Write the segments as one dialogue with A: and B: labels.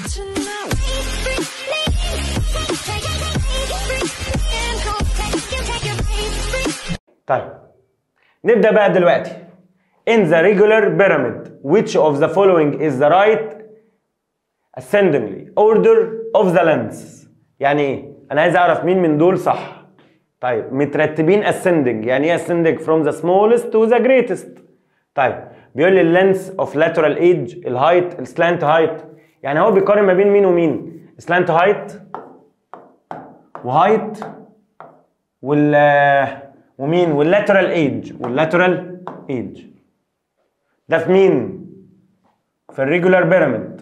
A: طيب نبدأ بقى دلوقتي in the regular pyramid which of the following is the right ascendingly order of the lengths يعني ايه انا عايز اعرف مين من دول صح طيب مترتبين ascending يعني ايه ascending from the smallest to the greatest طيب بيقول لي اللينس اوف lateral age الهايت السلانت هايت يعني هو بيقارن ما بين مين ومين سلانت هايت وهايت وال ومين واللاترال ايج واللاترال ايج ده في مين في الريجولار بيراميد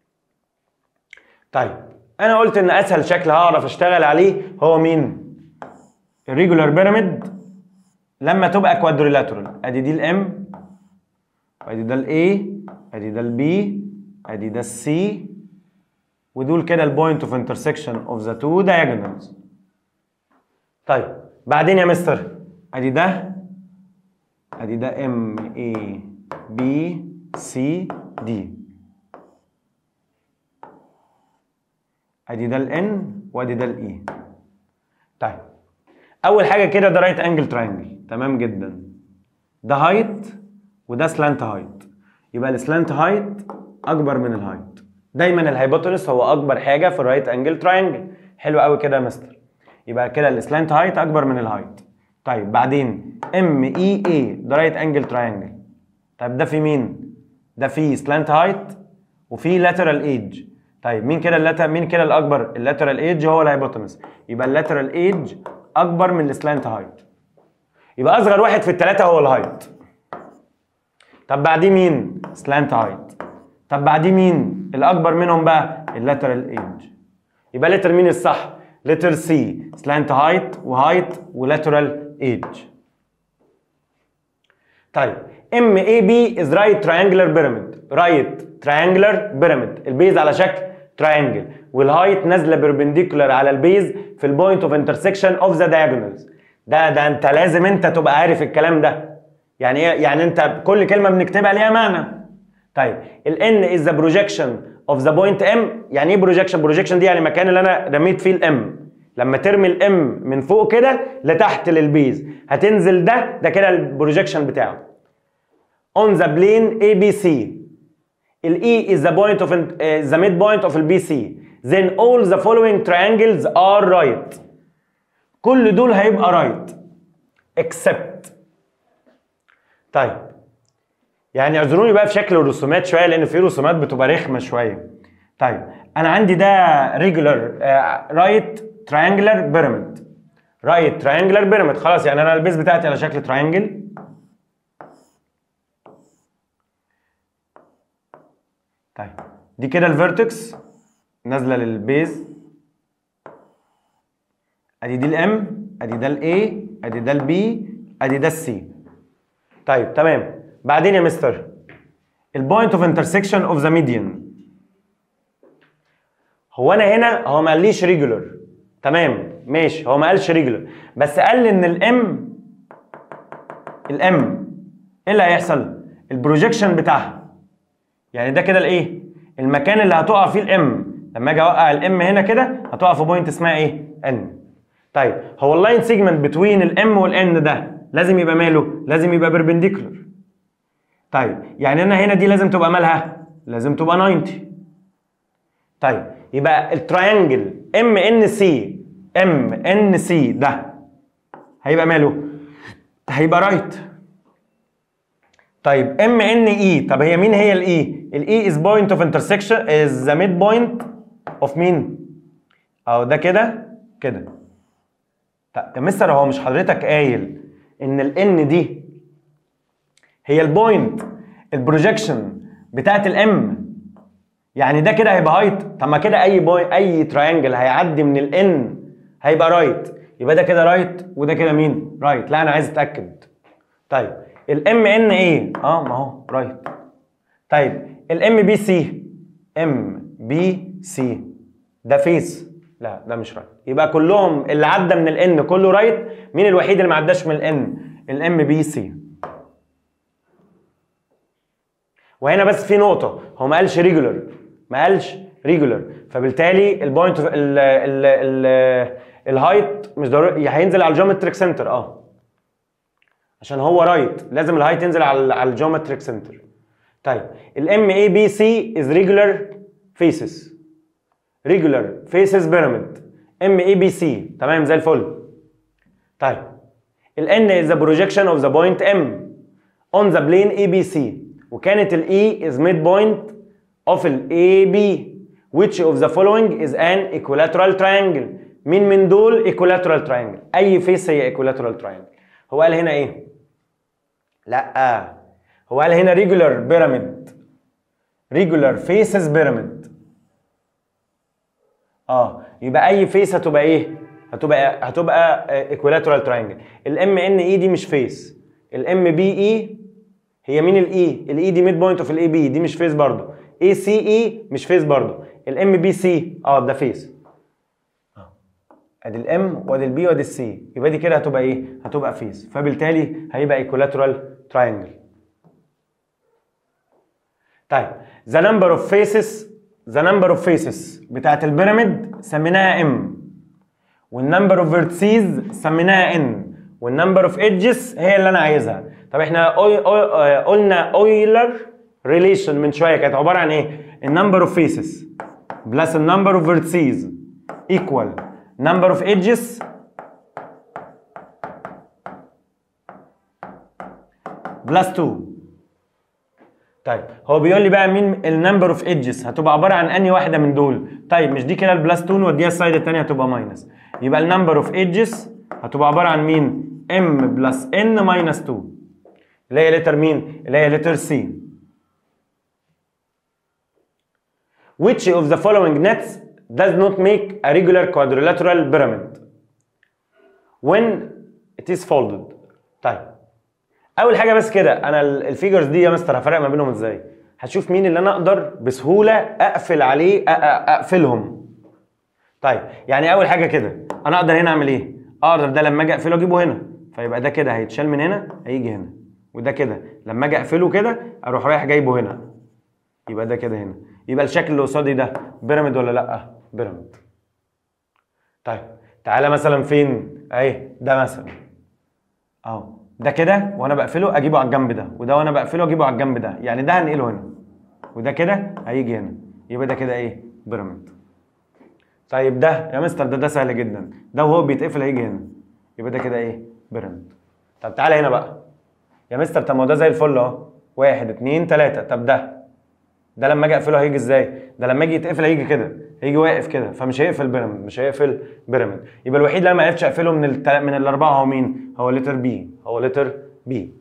A: طيب انا قلت ان اسهل شكل هعرف اشتغل عليه هو مين الريجولار بيراميد لما تبقى كوادريلاترال ادي دي الام ادي ده الاي ادي ده البي ادي ده السي ودول كده البوينت اوف انترسكشن اوف ذا تو دايجونالز طيب بعدين يا مستر ادي ده ادي ده ام اي بي سي دي ادي ده الان وادي ده الاي طيب اول حاجه كده ده رايت انجل تراينجل تمام جدا ده هايت وده سلانت هايت يبقى السلانت هايت اكبر من الهايت دايما الهايبوتنس هو اكبر حاجه في الرايت انجل تراينجل حلو قوي كده يا مستر يبقى كده السلانت هايت اكبر من الهايت طيب بعدين ام اي اي ده رايت انجل تراينجل طيب ده في مين ده في سلانت هايت وفي لاترال ايج طيب مين كده اللاتر مين كده الاكبر اللاترال ايج هو الهايبوتنس يبقى اللاترال ايج اكبر من السلانت هايت يبقى اصغر واحد في الثلاثه هو الهايت طب بعديه مين سلانت هايت طب بعديه مين الاكبر منهم بقى اللاترال ايج يبقى لتر مين الصح لتر سي سلانت هايت وهايت ولاترال ايج طيب ام اي بي از رايت تراينجلر بيراميد رايت تراينجلر بيراميد البيز على شكل تراينجل والهايت نازله بيربنديكولار على البيز في البوينت اوف انترسكشن اوف ذا diagonals ده ده انت لازم انت تبقى عارف الكلام ده يعني ايه يعني انت كل كلمه بنكتبها ليها معنى طيب ال n is the projection of the point m يعني ايه بروجكشن بروجكشن دي يعني المكان اللي انا رميت فيه الام لما ترمي الام من فوق كده لتحت للبيز هتنزل ده ده كده البروجكشن بتاعه on the plane ABC ال E is the point of uh, the midpoint of ال BC then all the following triangles are right كل دول هيبقى right except طيب يعني اعذروني بقى في شكل الرسومات شويه لان في رسومات بتبقى رخمه شويه طيب انا عندي ده ريجولار رايت تراينجلر بيراميد رايت تراينجلر بيراميد خلاص يعني انا البيز بتاعتي على شكل تراينجل طيب دي كده الفيرتكس نازله للبيز ادي دي الام ادي ده الاي ادي ده البي ادي ده السي طيب تمام بعدين يا مستر البوينت اوف انترسكشن اوف ذا ميديان هو انا هنا هو ما قاليش ريجولر تمام ماشي هو ما قالش ريجولر بس قال لي ان الام الام ايه اللي هيحصل البروجيكشن بتاعها يعني ده كده الايه المكان اللي هتقع فيه الام لما اجي اوقع الام هنا كده هتقع في بوينت اسمها ايه ان طيب هو اللاين سيجمنت بتوين الام والان ده لازم يبقى ماله لازم يبقى بيربنديكولر طيب يعني انا هنا دي لازم تبقى مالها لازم تبقى 90 طيب يبقى التراينجل ام ان سي ام ان سي ده هيبقى ماله هيبقى رايت طيب ام ان اي طب هي مين هي الاي الاي از بوينت اوف انترسكشن از ذا ميد بوينت اوف مين اهو ده كده كده طب يا مستر هو مش حضرتك قايل ان الان دي هي البوينت البروجكشن بتاعت الام يعني ده كده هيبقى هايت طب ما كده اي بوي اي تراينجل هيعدي من الان هيبقى رايت يبقى ده كده رايت وده كده مين رايت لا انا عايز اتاكد طيب الام ان ايه اه ما هو رايت طيب الام بي سي ام بي سي ده فيس لا ده مش رايت يبقى كلهم اللي عدى من الان كله رايت مين الوحيد اللي ما عداش من الان الام بي سي وهنا بس في نقطه هو ما قالش ريجولر ما قالش ريجولار فبالتالي البوينت ال ال ال الهايت مش ضروري هينزل على الجيومتريك سنتر اه عشان هو رايت لازم الهايت ينزل على على الجيومتريك سنتر طيب الام اي بي سي از ريجولار فيسز ريجولار فيسز بيراميد ام اي بي سي تمام زي الفل طيب ال n is the projection of the point m on the plane ABC وكانت ال E is midpoint of ال AB which of the following is an equilateral triangle مين من دول equilateral triangle اي فيس هي equilateral triangle هو قال هنا ايه لا هو قال هنا regular pyramid regular faces pyramid اه يبقى اي فيس هتبقى ايه هتبقى هتبقى equilateral triangle الام ان اي دي مش فيس الام بي اي هي مين الاي الاي دي ميد بوينت اوف الاي بي دي مش فيس برضه اي سي اي مش فيس برضه الام بي سي اه ده فيس ادي الام وادي البي وادي السي يبقى دي كده هتبقى ايه هتبقى فيس فبالتالي هيبقى ايكولاترال تراينجل طيب ذا نمبر اوف فيسز ذا نمبر اوف فيسز بتاعت البيراميد سميناها ام والنمبر اوف فيرتسيز سميناها ان والنمبر اوف ايدجز هي اللي انا عايزها طب احنا أوي أوي قلنا اويلر ريليشن من شويه كانت عباره عن ايه النمبر اوف فيسز بلس النمبر اوف فيرتسيز ايكوال number of edges بلس 2 طيب هو بيقول لي بقى مين النمبر اوف ايدجز هتبقى عباره عن انهي واحده من دول طيب مش دي كده البلس 2 نوديها السايد الثانيه هتبقى ماينس يبقى النمبر اوف ايدجز هتبقى عباره عن مين ام بلس ان ماينس 2 اللي هي لتر مين اللي هي لتر سي which of the following nets does not make a regular quadrilateral pyramid when it is folded طيب اول حاجه بس كده انا الفيجرز دي يا مستر هفرق ما بينهم ازاي هشوف مين اللي انا اقدر بسهوله اقفل عليه اقفلهم طيب يعني اول حاجه كده انا اقدر هنا اعمل ايه اقدر ده لما اجي اقفله اجيبه هنا فيبقى ده كده هيتشال من هنا هيجي هنا وده كده لما اجي اقفله كده اروح رايح جايبه هنا يبقى ده كده هنا يبقى الشكل اللي قصادي ده بيراميد ولا لا بيراميد طيب تعالى مثلا فين اهي ده مثلا اهو ده كده وانا بقفله اجيبه على الجنب ده وده وانا بقفله اجيبه على الجنب ده يعني ده هنقله هنا وده كده هيجي هنا يبقى ده كده ايه بيراميد طيب ده يا مستر ده ده سهل جدا ده وهو بيتقفل هيجي هنا يبقى ده كده ايه بيراميد طب تعالى هنا بقى يا مستر طب ما هو ده زي الفل اهو واحد اتنين تلاته طب ده ده لما اجي اقفله هيجي ازاي؟ ده لما اجي يتقفل هيجي كده هيجي واقف كده فمش هيقفل بيراميد مش هيقفل بيراميد يبقى الوحيد اللي انا ما عرفتش اقفله من التل... من الاربعه هو مين؟ هو لتر بي هو لتر بي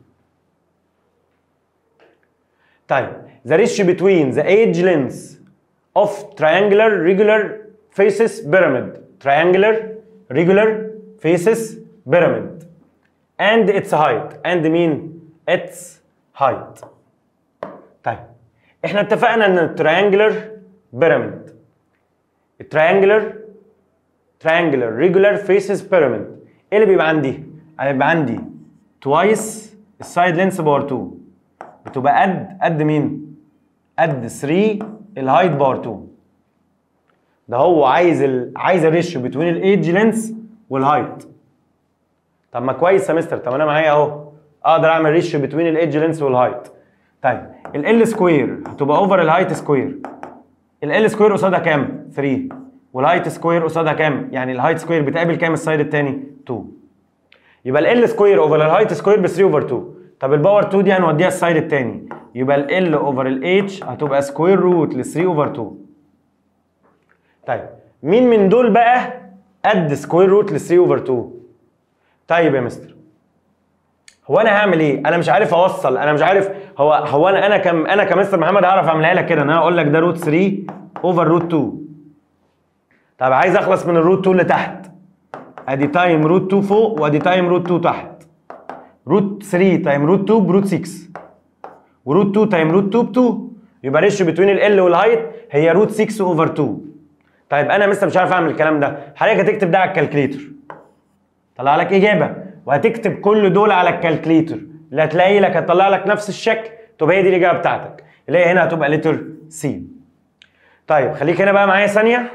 A: طيب the ratio between the age lengths of triangular regular faces pyramid triangular regular faces pyramid and its height and mean its height طيب احنا اتفقنا ان التريانجلر بيراميد التريانجلر تريانجلر ريجولار فيسز بيراميد ايه اللي بيبقى عندي؟ انا بيبقى عندي توايس السايد لينس باور 2 بتبقى قد قد مين؟ قد 3 الهايت باور 2 ده هو عايز ال... عايز الريشيو بين الايدج لينس والهايت طب ما كويس يا مستر طب انا معايا اهو اقدر اعمل ريشيو بين الايدج لينس والهايت طيب ال سكوير هتبقى اوفر الهايت سكوير ال سكوير قصادها كام 3 والهايت سكوير قصادها كام يعني الهايت سكوير بتقابل كام السايد الثاني 2 يبقى ال سكوير اوفر الهايت سكوير ب 3 اوفر 2 طب الباور 2 دي هنوديها السايد الثاني يبقى ال اوفر الاتش هتبقى سكوير روت ل 3 اوفر 2 طيب مين من دول بقى قد سكوير روت ل 3 اوفر 2 طيب يا مستر هو انا هعمل ايه؟ انا مش عارف اوصل انا مش عارف هو هو انا انا كم انا كمستر محمد هعرف اعملها لك كده ان انا اقول لك ده روت 3 اوفر روت 2 طب عايز اخلص من الروت 2 لتحت ادي تايم روت 2 فوق وادي تايم روت 2 تحت روت 3 تايم روت 2 بروت 6 وروت 2 تايم روت 2 ب 2 يبقى ريشيو بين ال والهايت هي روت 6 اوفر 2 طيب انا لسه مش عارف اعمل الكلام ده حضرتك هتكتب ده على الكالكليتر طلع لك اجابه وهتكتب كل دول على الكالكليتر اللي هتلاقي لك هتطلع لك نفس الشكل تبقى هي دي الاجابه بتاعتك اللي هي هنا هتبقى لتر سي طيب خليك هنا بقى معايا ثانيه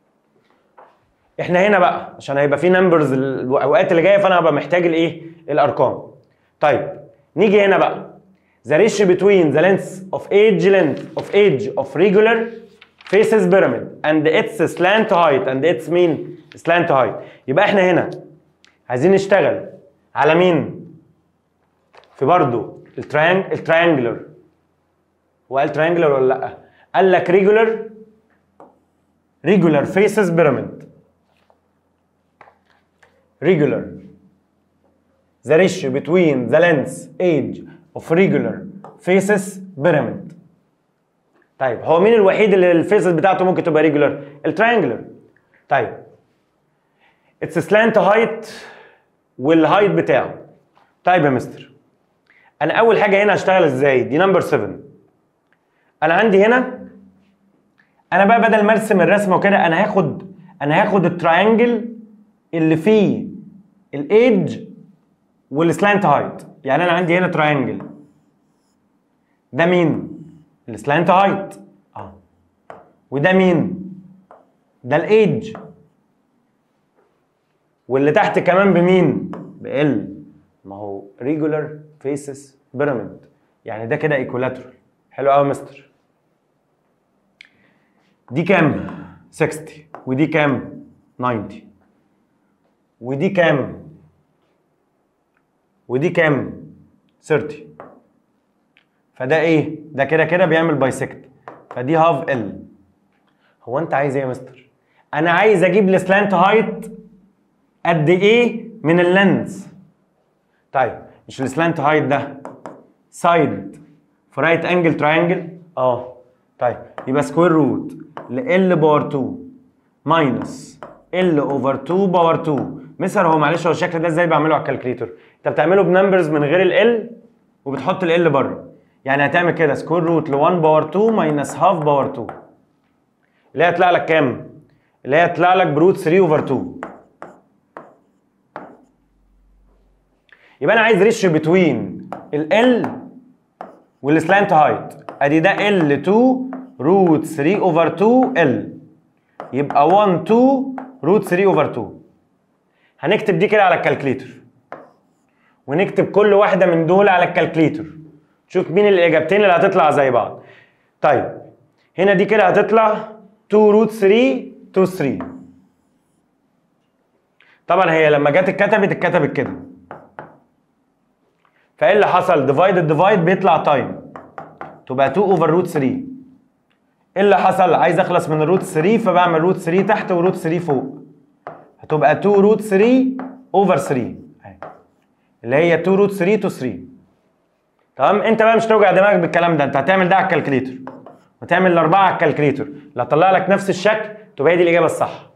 A: احنا هنا بقى عشان هيبقى في نمبرز الاوقات اللي جايه فانا هبقى محتاج الايه الارقام طيب نيجي هنا بقى the ratio between the length of age length of age of regular faces pyramid and its slant height and its mean slant height يبقى احنا هنا عايزين نشتغل على مين في برضو التريانج التريانجلر هو قال تريانجلر ولا لا قال لك regular regular faces pyramid regular the ratio between the length age of regular faces pyramid طيب هو مين الوحيد اللي الفيسز بتاعته ممكن تبقى ريجولار التريانجلر طيب اتس سلانت هايت والهايت بتاعه طيب يا مستر انا اول حاجه هنا هشتغل ازاي دي نمبر 7 انا عندي هنا انا بقى بدل ما ارسم الرسمه وكده انا هاخد انا هاخد التراينجل اللي فيه الايدج والسلانت هايت يعني انا عندي هنا تراينجل ده مين السلانت هايت اه وده مين ده الايدج واللي تحت كمان بمين بال ما هو ريجولار فيسز بيراميد يعني ده كده ايكولاترال حلو قوي يا مستر دي كام 60 ودي كام 90 ودي كام ودي كام 30 فده ايه ده كده كده بيعمل بايسكت فدي هاف ال هو انت عايز ايه يا مستر انا عايز اجيب السلانت هايت قد ايه من اللينز طيب مش السلانت هايت ده سايد في رايت انجل تراينجل اه طيب يبقى سكوير روت ل ال باور 2 ماينس ال اوفر 2 باور 2 مستر هو معلش هو الشكل ده ازاي بعمله على الكالكليتر انت بتعمله بنمبرز من غير ال وبتحط ال بره يعني هتعمل كده سكوير روت ل 1 باور 2 ماينس هاف باور 2 اللي هي هتطلع لك كام؟ اللي هي هتطلع لك بروت 3 اوفر 2 يبقى انا عايز ريشيو بتوين ال والسلانت هايت ادي ده ال 2 روت 3 اوفر 2 ال يبقى 1 2 روت 3 اوفر 2 هنكتب دي كده على الكالكليتر ونكتب كل واحده من دول على الكالكليتر شوف مين الاجابتين اللي هتطلع زي بعض طيب هنا دي كده هتطلع 2 روت 3 2 3 طبعا هي لما جت اتكتبت اتكتبت كده فايه اللي حصل ديفايد الديفايد بيطلع تايم تبقى 2 اوفر روت 3 ايه اللي حصل عايز اخلص من الروت 3 فبعمل روت 3 تحت وروت 3 فوق هتبقى 2 روت 3 اوفر 3 أهي. اللي هي 2 روت 3 تو 3 تمام انت بقى مش توجع دماغك بالكلام ده انت هتعمل ده على الكالكليتر وتعمل الاربعه على الكالكليتر اللي هتطلع لك نفس الشكل تبقى هي دي الاجابه الصح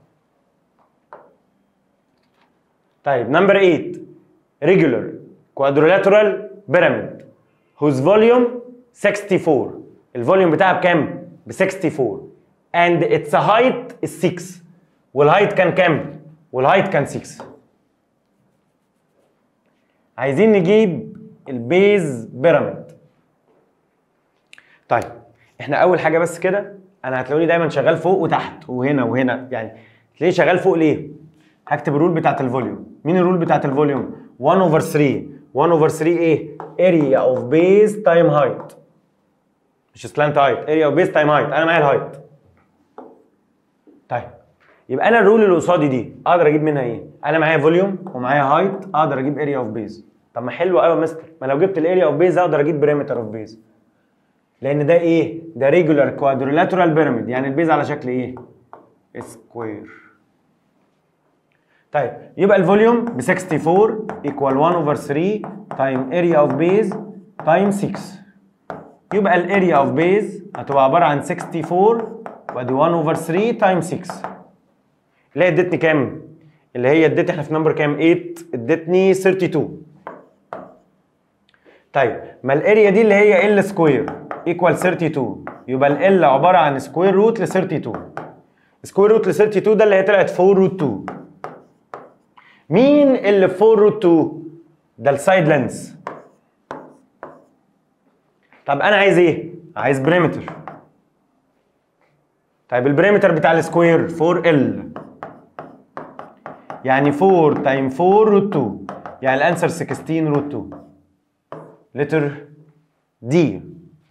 A: طيب نمبر 8 regular quadrilateral pyramid whose volume 64 الفوليوم بتاعها بكام؟ ب 64 and its height is 6 والهايت كان كام؟ والهايت كان 6 عايزين نجيب البيز بيراميد طيب احنا اول حاجه بس كده انا هتلاقوني دايما شغال فوق وتحت وهنا وهنا يعني تلاقيه شغال فوق ليه؟ هكتب الرول بتاعت الفوليوم مين الرول بتاعت الفوليوم 1 اوفر 3 1 اوفر 3 ايه اريا اوف بيز تايم هايت مش سلانت هايت اريا اوف بيز تايم هايت انا معايا الهايت طيب يبقى انا الرول اللي قصادي دي اقدر اجيب منها ايه انا معايا فوليوم ومعايا هايت اقدر اجيب اريا اوف بيز طب ما حلو قوي يا مستر ما لو جبت الاريا اوف بيز اقدر اجيب بريمتر اوف بيز لان ده ايه ده ريجولار كوادريلاترال بيراميد يعني البيز على شكل ايه سكوير طيب يبقى الفوليوم ب 64 ايكوال 1 اوفر 3 تايم اريا اوف بيز تايم 6 يبقى الاريا اوف بيز هتبقى عباره عن 64 وادي 1 اوفر 3 تايم 6 اللي هي ادتني كام؟ اللي هي ادتني احنا في نمبر كام؟ 8 ادتني 32 طيب ما الاريا دي اللي هي ال سكوير ايكوال 32 يبقى ال عباره عن سكوير روت ل 32 سكوير روت ل 32 ده اللي هي طلعت 4 روت 2 مين اللي في 4 روت 2 ده السايد لينس طب انا عايز ايه عايز بريمتر طيب البريمتر بتاع السكوير 4 ال يعني 4 تايم 4 روت 2 يعني الانسر 16 روت 2 لتر دي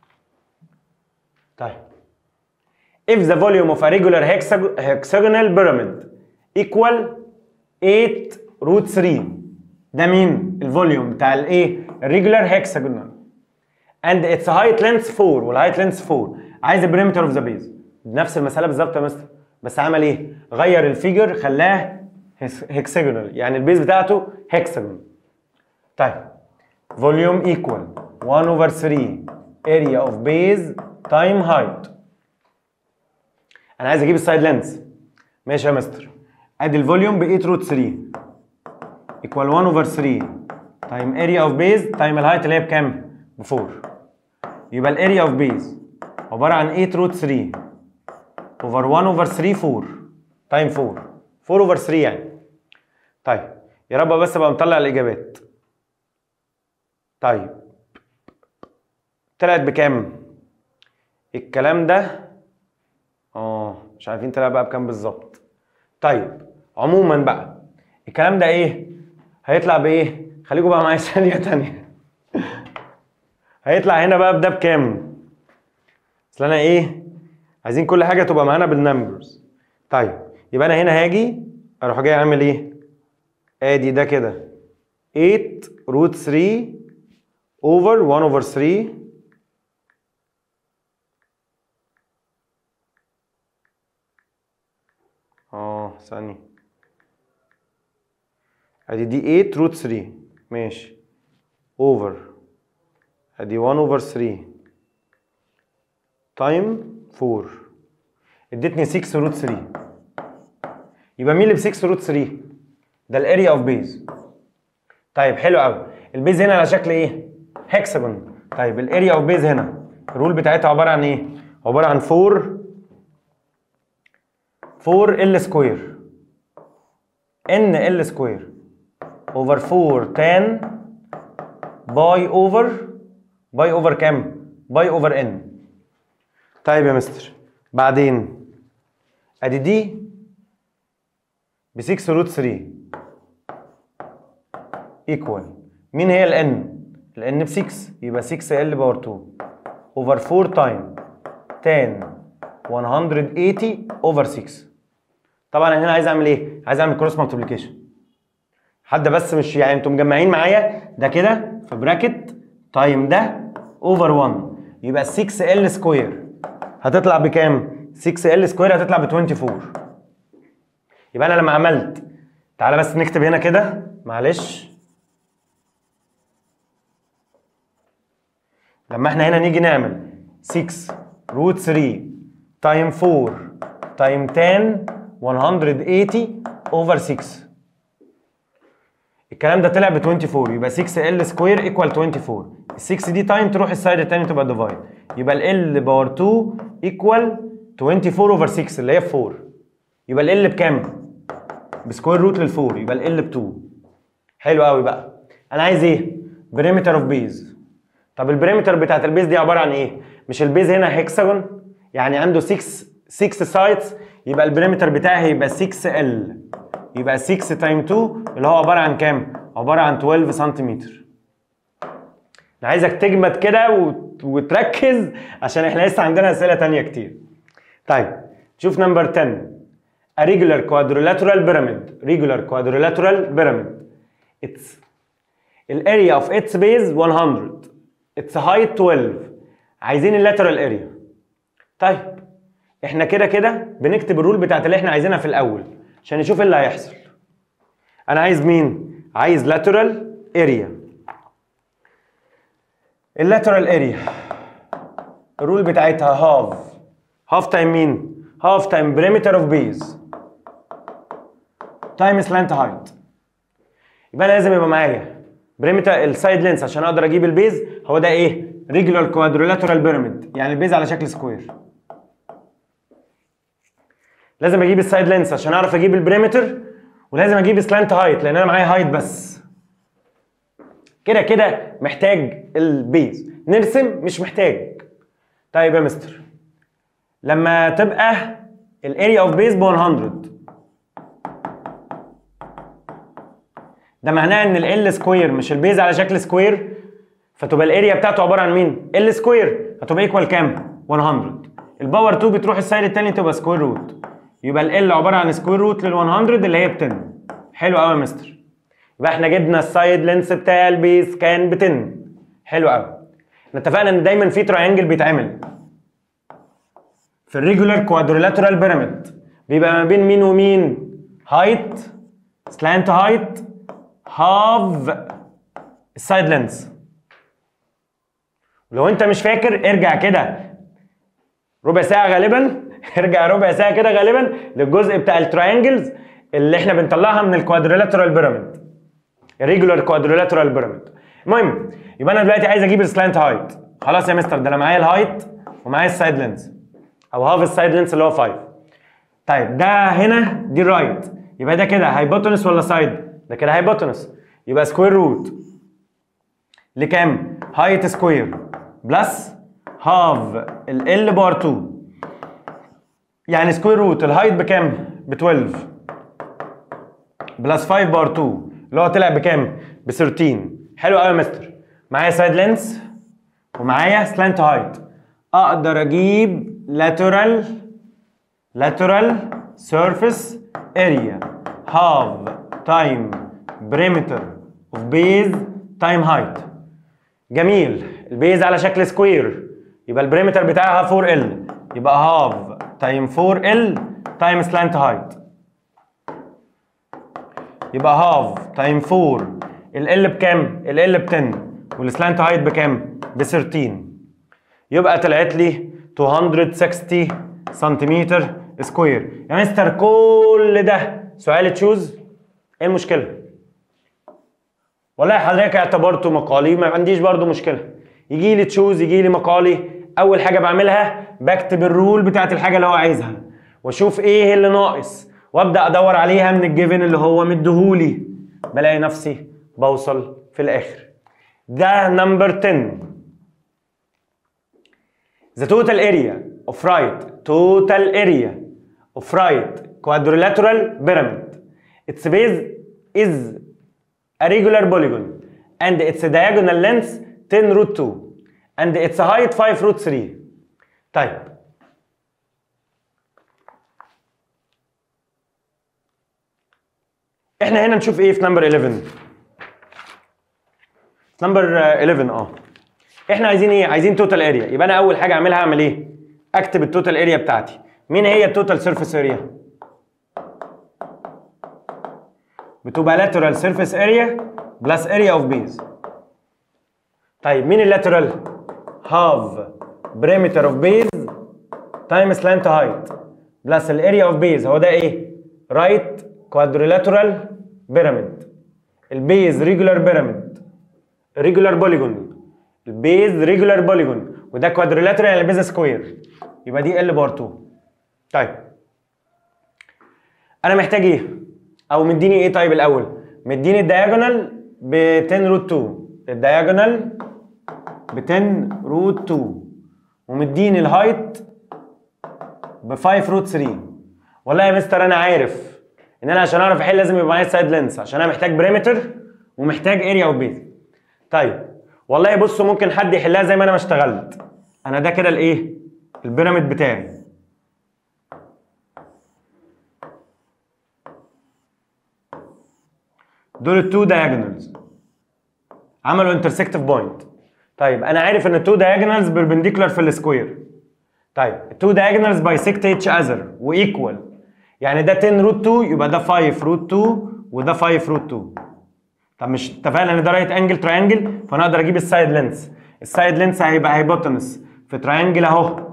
A: طيب if the volume of a regular hexag- hexagonal pyramid equal 8 root 3 ده مين الفوليوم بتاع الايه الريجولار هيكساجونال and its height length 4 والهايت length 4 عايز البريمتر اوف ذا بيز نفس المساله بالظبط يا مستر بس عمل ايه غير الفيجر خلاه هيكساجونال يعني البيز بتاعته هيكساجون طيب فوليوم ايكوال 1 over 3 area of base time height انا عايز اجيب السايد لينز ماشي يا مستر ادي الفوليوم ب 8 روت 3 ايكوال 1 over 3 تايم اريا اوف بيز تايم الهايت اللي هي بكام؟ ب 4 يبقى الاريا اوف بيز عباره عن 8 روت 3 اوفر 1 اوفر 3 4 تايم 4 4 اوفر 3 يعني طيب يا رب بس ابقى مطلع الاجابات طيب طلعت بكام؟ الكلام ده اه مش عارفين طلع بقى بكام بالظبط طيب عموما بقى الكلام ده ايه هيطلع بايه خليكم بقى معايا ثانيه تانية هيطلع هنا بقى بده بكام اصل انا ايه عايزين كل حاجه تبقى معانا بالنمبرز طيب يبقى انا هنا هاجي اروح جاي اعمل ايه ادي ده كده 8 روت 3 اوفر 1 اوفر 3 اه ثانية ادي دي 8 روت 3 ماشي اوفر ادي 1 اوفر 3 تايم 4 ادتني 6 روت 3 يبقى مين اللي ب 6 روت 3 ده الاريا اوف بيز طيب حلو قوي البيز هنا على شكل ايه هكسجون طيب الاريا اوف بيز هنا الرول بتاعتها عباره عن ايه عباره عن 4 4 ال سكوير ان ال سكوير اوفر 4 تان باي اوفر باي اوفر كام باي اوفر ان طيب يا مستر بعدين ادي دي ب 6 روت 3 ايكوال مين هي الان الان ب 6 يبقى 6 ال باور 2 اوفر 4 تايم تان 180 اوفر 6 طبعا انا هنا عايز اعمل ايه عايز اعمل كروس مالتيبليكيشن حد بس مش يعني انتوا مجمعين معايا ده كده في براكت تايم ده اوفر 1 يبقى 6 ال سكوير هتطلع بكام 6 ال سكوير هتطلع ب 24 يبقى انا لما عملت تعالى بس نكتب هنا كده معلش لما احنا هنا نيجي نعمل 6 روت 3 تايم 4 تايم 10 180 اوفر 6 الكلام ده طلع ب 24 يبقى 6 ال سكوير ايكوال 24 ال 6 دي تايم تروح السايد التاني تبقى ديفايد يبقى ال باور 2 ايكوال 24 اوفر 6 اللي هي 4 يبقى ال بكام؟ بسكوير روت لل 4 يبقى ال ب 2 حلو قوي بقى انا عايز ايه؟ بريمتر اوف بيز طب البريمتر بتاعت البيز دي عباره عن ايه؟ مش البيز هنا هيكساجون يعني عنده 6 6 سايدز يبقى البريمتر بتاعي هيبقى 6 ال يبقى 6 تايم 2 اللي هو عباره عن كام؟ عباره عن 12 سنتيمتر انا عايزك تجمد كده وت- وتركز عشان احنا لسه عندنا اسئله تانية كتير طيب شوف نمبر 10 a regular quadrilateral pyramid regular quadrilateral pyramid it's الاريا of its base 100 its height 12 عايزين اللاترال اريا طيب احنا كده كده بنكتب الرول بتاعت اللي احنا عايزينها في الاول عشان نشوف ايه اللي هيحصل انا عايز مين عايز لاترال اريا اللاترال اريا الرول بتاعتها هاف هاف تايم مين هاف تايم بريمتر اوف بيز تايم سلانت هايت يبقى انا لازم يبقى معايا بريمتر السايد لينس عشان اقدر اجيب البيز هو ده ايه ريجولار كوادريلاترال بيراميد يعني البيز على شكل سكوير لازم اجيب السايد لينس عشان اعرف اجيب البريمتر ولازم اجيب سلانت هايت لان انا معايا هايت بس كده كده محتاج البيز نرسم مش محتاج طيب يا مستر لما تبقى الاريا اوف بيز ب 100 ده معناه ان ال سكوير مش البيز على شكل سكوير فتبقى الاريا بتاعته عباره عن مين؟ ال سكوير هتبقى ايكوال كام؟ 100 الباور 2 بتروح السايد التاني تبقى سكوير روت يبقى ال عباره عن سكوير روت لل 100 اللي هي ب 10 حلو قوي يا مستر يبقى احنا جبنا السايد لينس بتاع البيز كان ب 10 حلو قوي احنا اتفقنا ان دايما في تراينجل بيتعمل في الريجولار كوادريلاترال بيراميد بيبقى ما بين مين ومين هايت سلانت هايت هاف السايد لينس لو انت مش فاكر ارجع كده ربع ساعه غالبا ارجع ربع ساعه كده غالبا للجزء بتاع التراينجلز اللي احنا بنطلعها من الكوادريلاترال بيراميد الريجولار كوادريلاترال بيراميد المهم يبقى انا دلوقتي عايز اجيب السلانت هايت خلاص يا مستر ده انا معايا الهايت ومعايا السايد لينس او هاف السايد لينس اللي هو 5 طيب ده هنا دي الرايت يبقى ده كده هايبوتنس ولا سايد ده كده هايبوتنس يبقى سكوير روت لكام هايت سكوير بلس هاف ال ال بار 2 يعني سكوير روت الهايت بكام ب 12 بلس 5 بار 2 اللي هو طلع بكام ب 13 حلو قوي يا مستر معايا سايد لينس ومعايا سلانت هايت اقدر اجيب lateral lateral surface area half time perimeter of base time height جميل البيز على شكل سكوير يبقى البريمتر بتاعها 4 ال يبقى هاف تايم 4 ال تايم سلانت هايت يبقى هاف تايم 4 ال ال بكام؟ ال ال ب 10 والسلانت هايت بكام؟ ب 13 يبقى طلعت لي 260 سنتيمتر سكوير يا مستر كل ده سؤال تشوز ايه المشكله؟ والله حضرتك اعتبرته مقالي ما عنديش برضو مشكله يجي لي تشوز يجي لي مقالي اول حاجه بعملها بكتب الرول بتاعت الحاجه اللي هو عايزها واشوف ايه اللي ناقص وابدا ادور عليها من الجيفن اللي هو مديهولي بلاقي نفسي بوصل في الاخر ده نمبر 10 The total area of right total area of right quadrilateral pyramid its base is a regular polygon and its diagonal length 10 root 2 and its height 5 root 3 طيب احنا هنا نشوف ايه في نمبر 11 نمبر 11 اه احنا عايزين ايه عايزين توتال اريا يبقى انا اول حاجه اعملها اعمل ايه اكتب التوتال اريا بتاعتي مين هي التوتال سيرفيس اريا بتبقى lateral surface area plus area of base طيب مين اللاترال half perimeter of base times slant height plus الاريا of base هو ده ايه right quadrilateral pyramid البيز regular pyramid regular polygon البيز regular polygon وده quadrilateral يعني البيز سكوير يبقى دي ال بار 2 طيب انا محتاج ايه او مديني ايه طيب الاول مديني الدياجونال ب 10 روت 2 الدياجونال ب 10 روت 2 ومديني الهايت ب 5 روت 3 والله يا مستر انا عارف ان انا عشان اعرف احل لازم يبقى معايا سايد لينس عشان انا محتاج بريمتر ومحتاج اريا وبيز طيب والله بصوا ممكن حد يحلها زي ما انا ما اشتغلت انا ده كده الايه البيراميد بتاعي دول التو دايجونالز عملوا انترسكتيف بوينت طيب انا عارف ان التو دايجونالز بيربنديكولار في السكوير طيب التو دايجونالز بايسكت اتش اذر وايكوال يعني ده 10 روت 2 يبقى ده 5 روت 2 وده 5 روت 2 طب مش اتفقنا ان ده رايت انجل تراينجل فانا اقدر اجيب السايد لينس السايد لينس هيبقى هايبوتنس في تراينجل اهو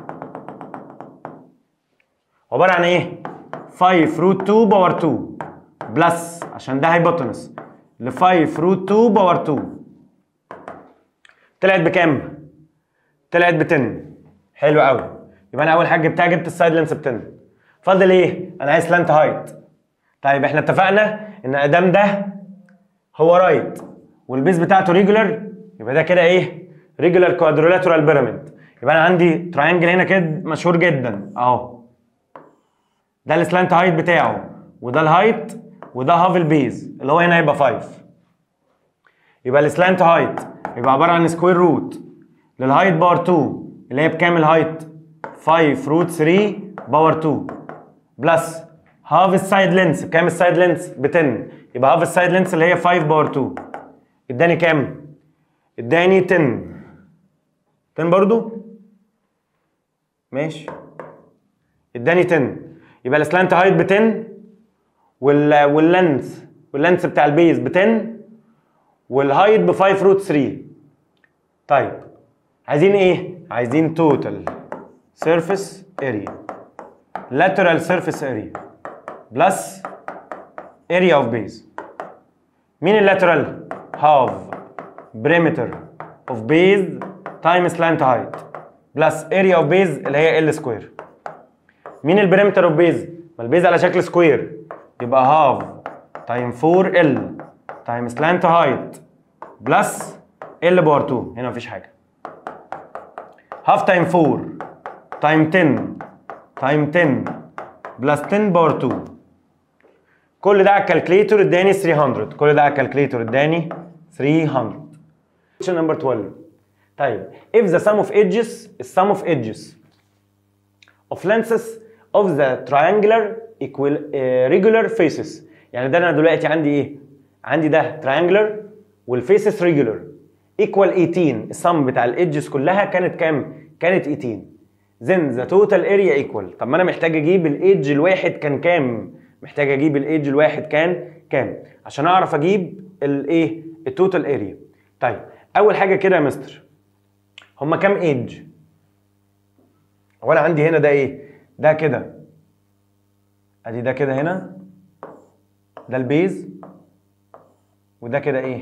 A: عباره عن ايه 5 روت 2 باور 2 بلس عشان ده هايبوتنس ل 5 روت 2 باور 2 طلعت بكام؟ طلعت ب 10 حلو قوي يبقى انا اول حاجه جبتها جبت السايد لينس ب 10 فاضل ايه؟ انا عايز سلانت هايت طيب احنا اتفقنا ان ادام ده هو رايت والبيز بتاعته ريجولار يبقى ده كده ايه؟ ريجولار كوادريلاترال بيراميد يبقى انا عندي تراينجل هنا كده مشهور جدا اهو ده السلانت هايت بتاعه وده الهايت وده هاف البيز اللي هو هنا هيبقى 5 يبقى السلانت هايت يبقى عباره عن سكوير روت للهايت باور 2 اللي هي بكام الهايت 5 روت 3 باور 2 بلس هاف السايد لينس بكام السايد لينس ب 10 يبقى هاف السايد لينس اللي هي 5 باور 2 اداني كام اداني 10 10 برضو ماشي اداني 10 يبقى السلانت هايت ب 10 وال واللينس واللينس بتاع البيز ب 10 والهايت ب 5 روت 3 طيب عايزين ايه عايزين توتال سيرفيس اريا lateral surface area plus area of base مين اللاترال half perimeter of base times slant height plus area of base اللي هي L سكوير مين البريمتر اوف بيز ما البيز على شكل سكوير يبقى half times 4L times slant height بلس L باور 2 هنا مفيش حاجه half time 4 time 10 time 10 بلس 10 باور 2 كل ده على الكالكليتور اداني 300 كل ده على الكالكليتور اداني 300 question number 12 طيب if the sum of edges is sum of edges of lengths of the triangular equal uh, regular faces يعني ده انا دلوقتي عندي ايه عندي ده triangular والفيسز regular equal 18 السم بتاع الايدجز كلها كانت كام كانت 18 then the total area equal طب ما انا محتاج اجيب الايدج الواحد كان كام محتاج اجيب الايدج الواحد كان كام عشان اعرف اجيب الايه التوتال اريا طيب اول حاجه كده يا مستر هما كام ايدج هو انا عندي هنا ده ايه ده كده ادي ده كده هنا ده البيز وده كده ايه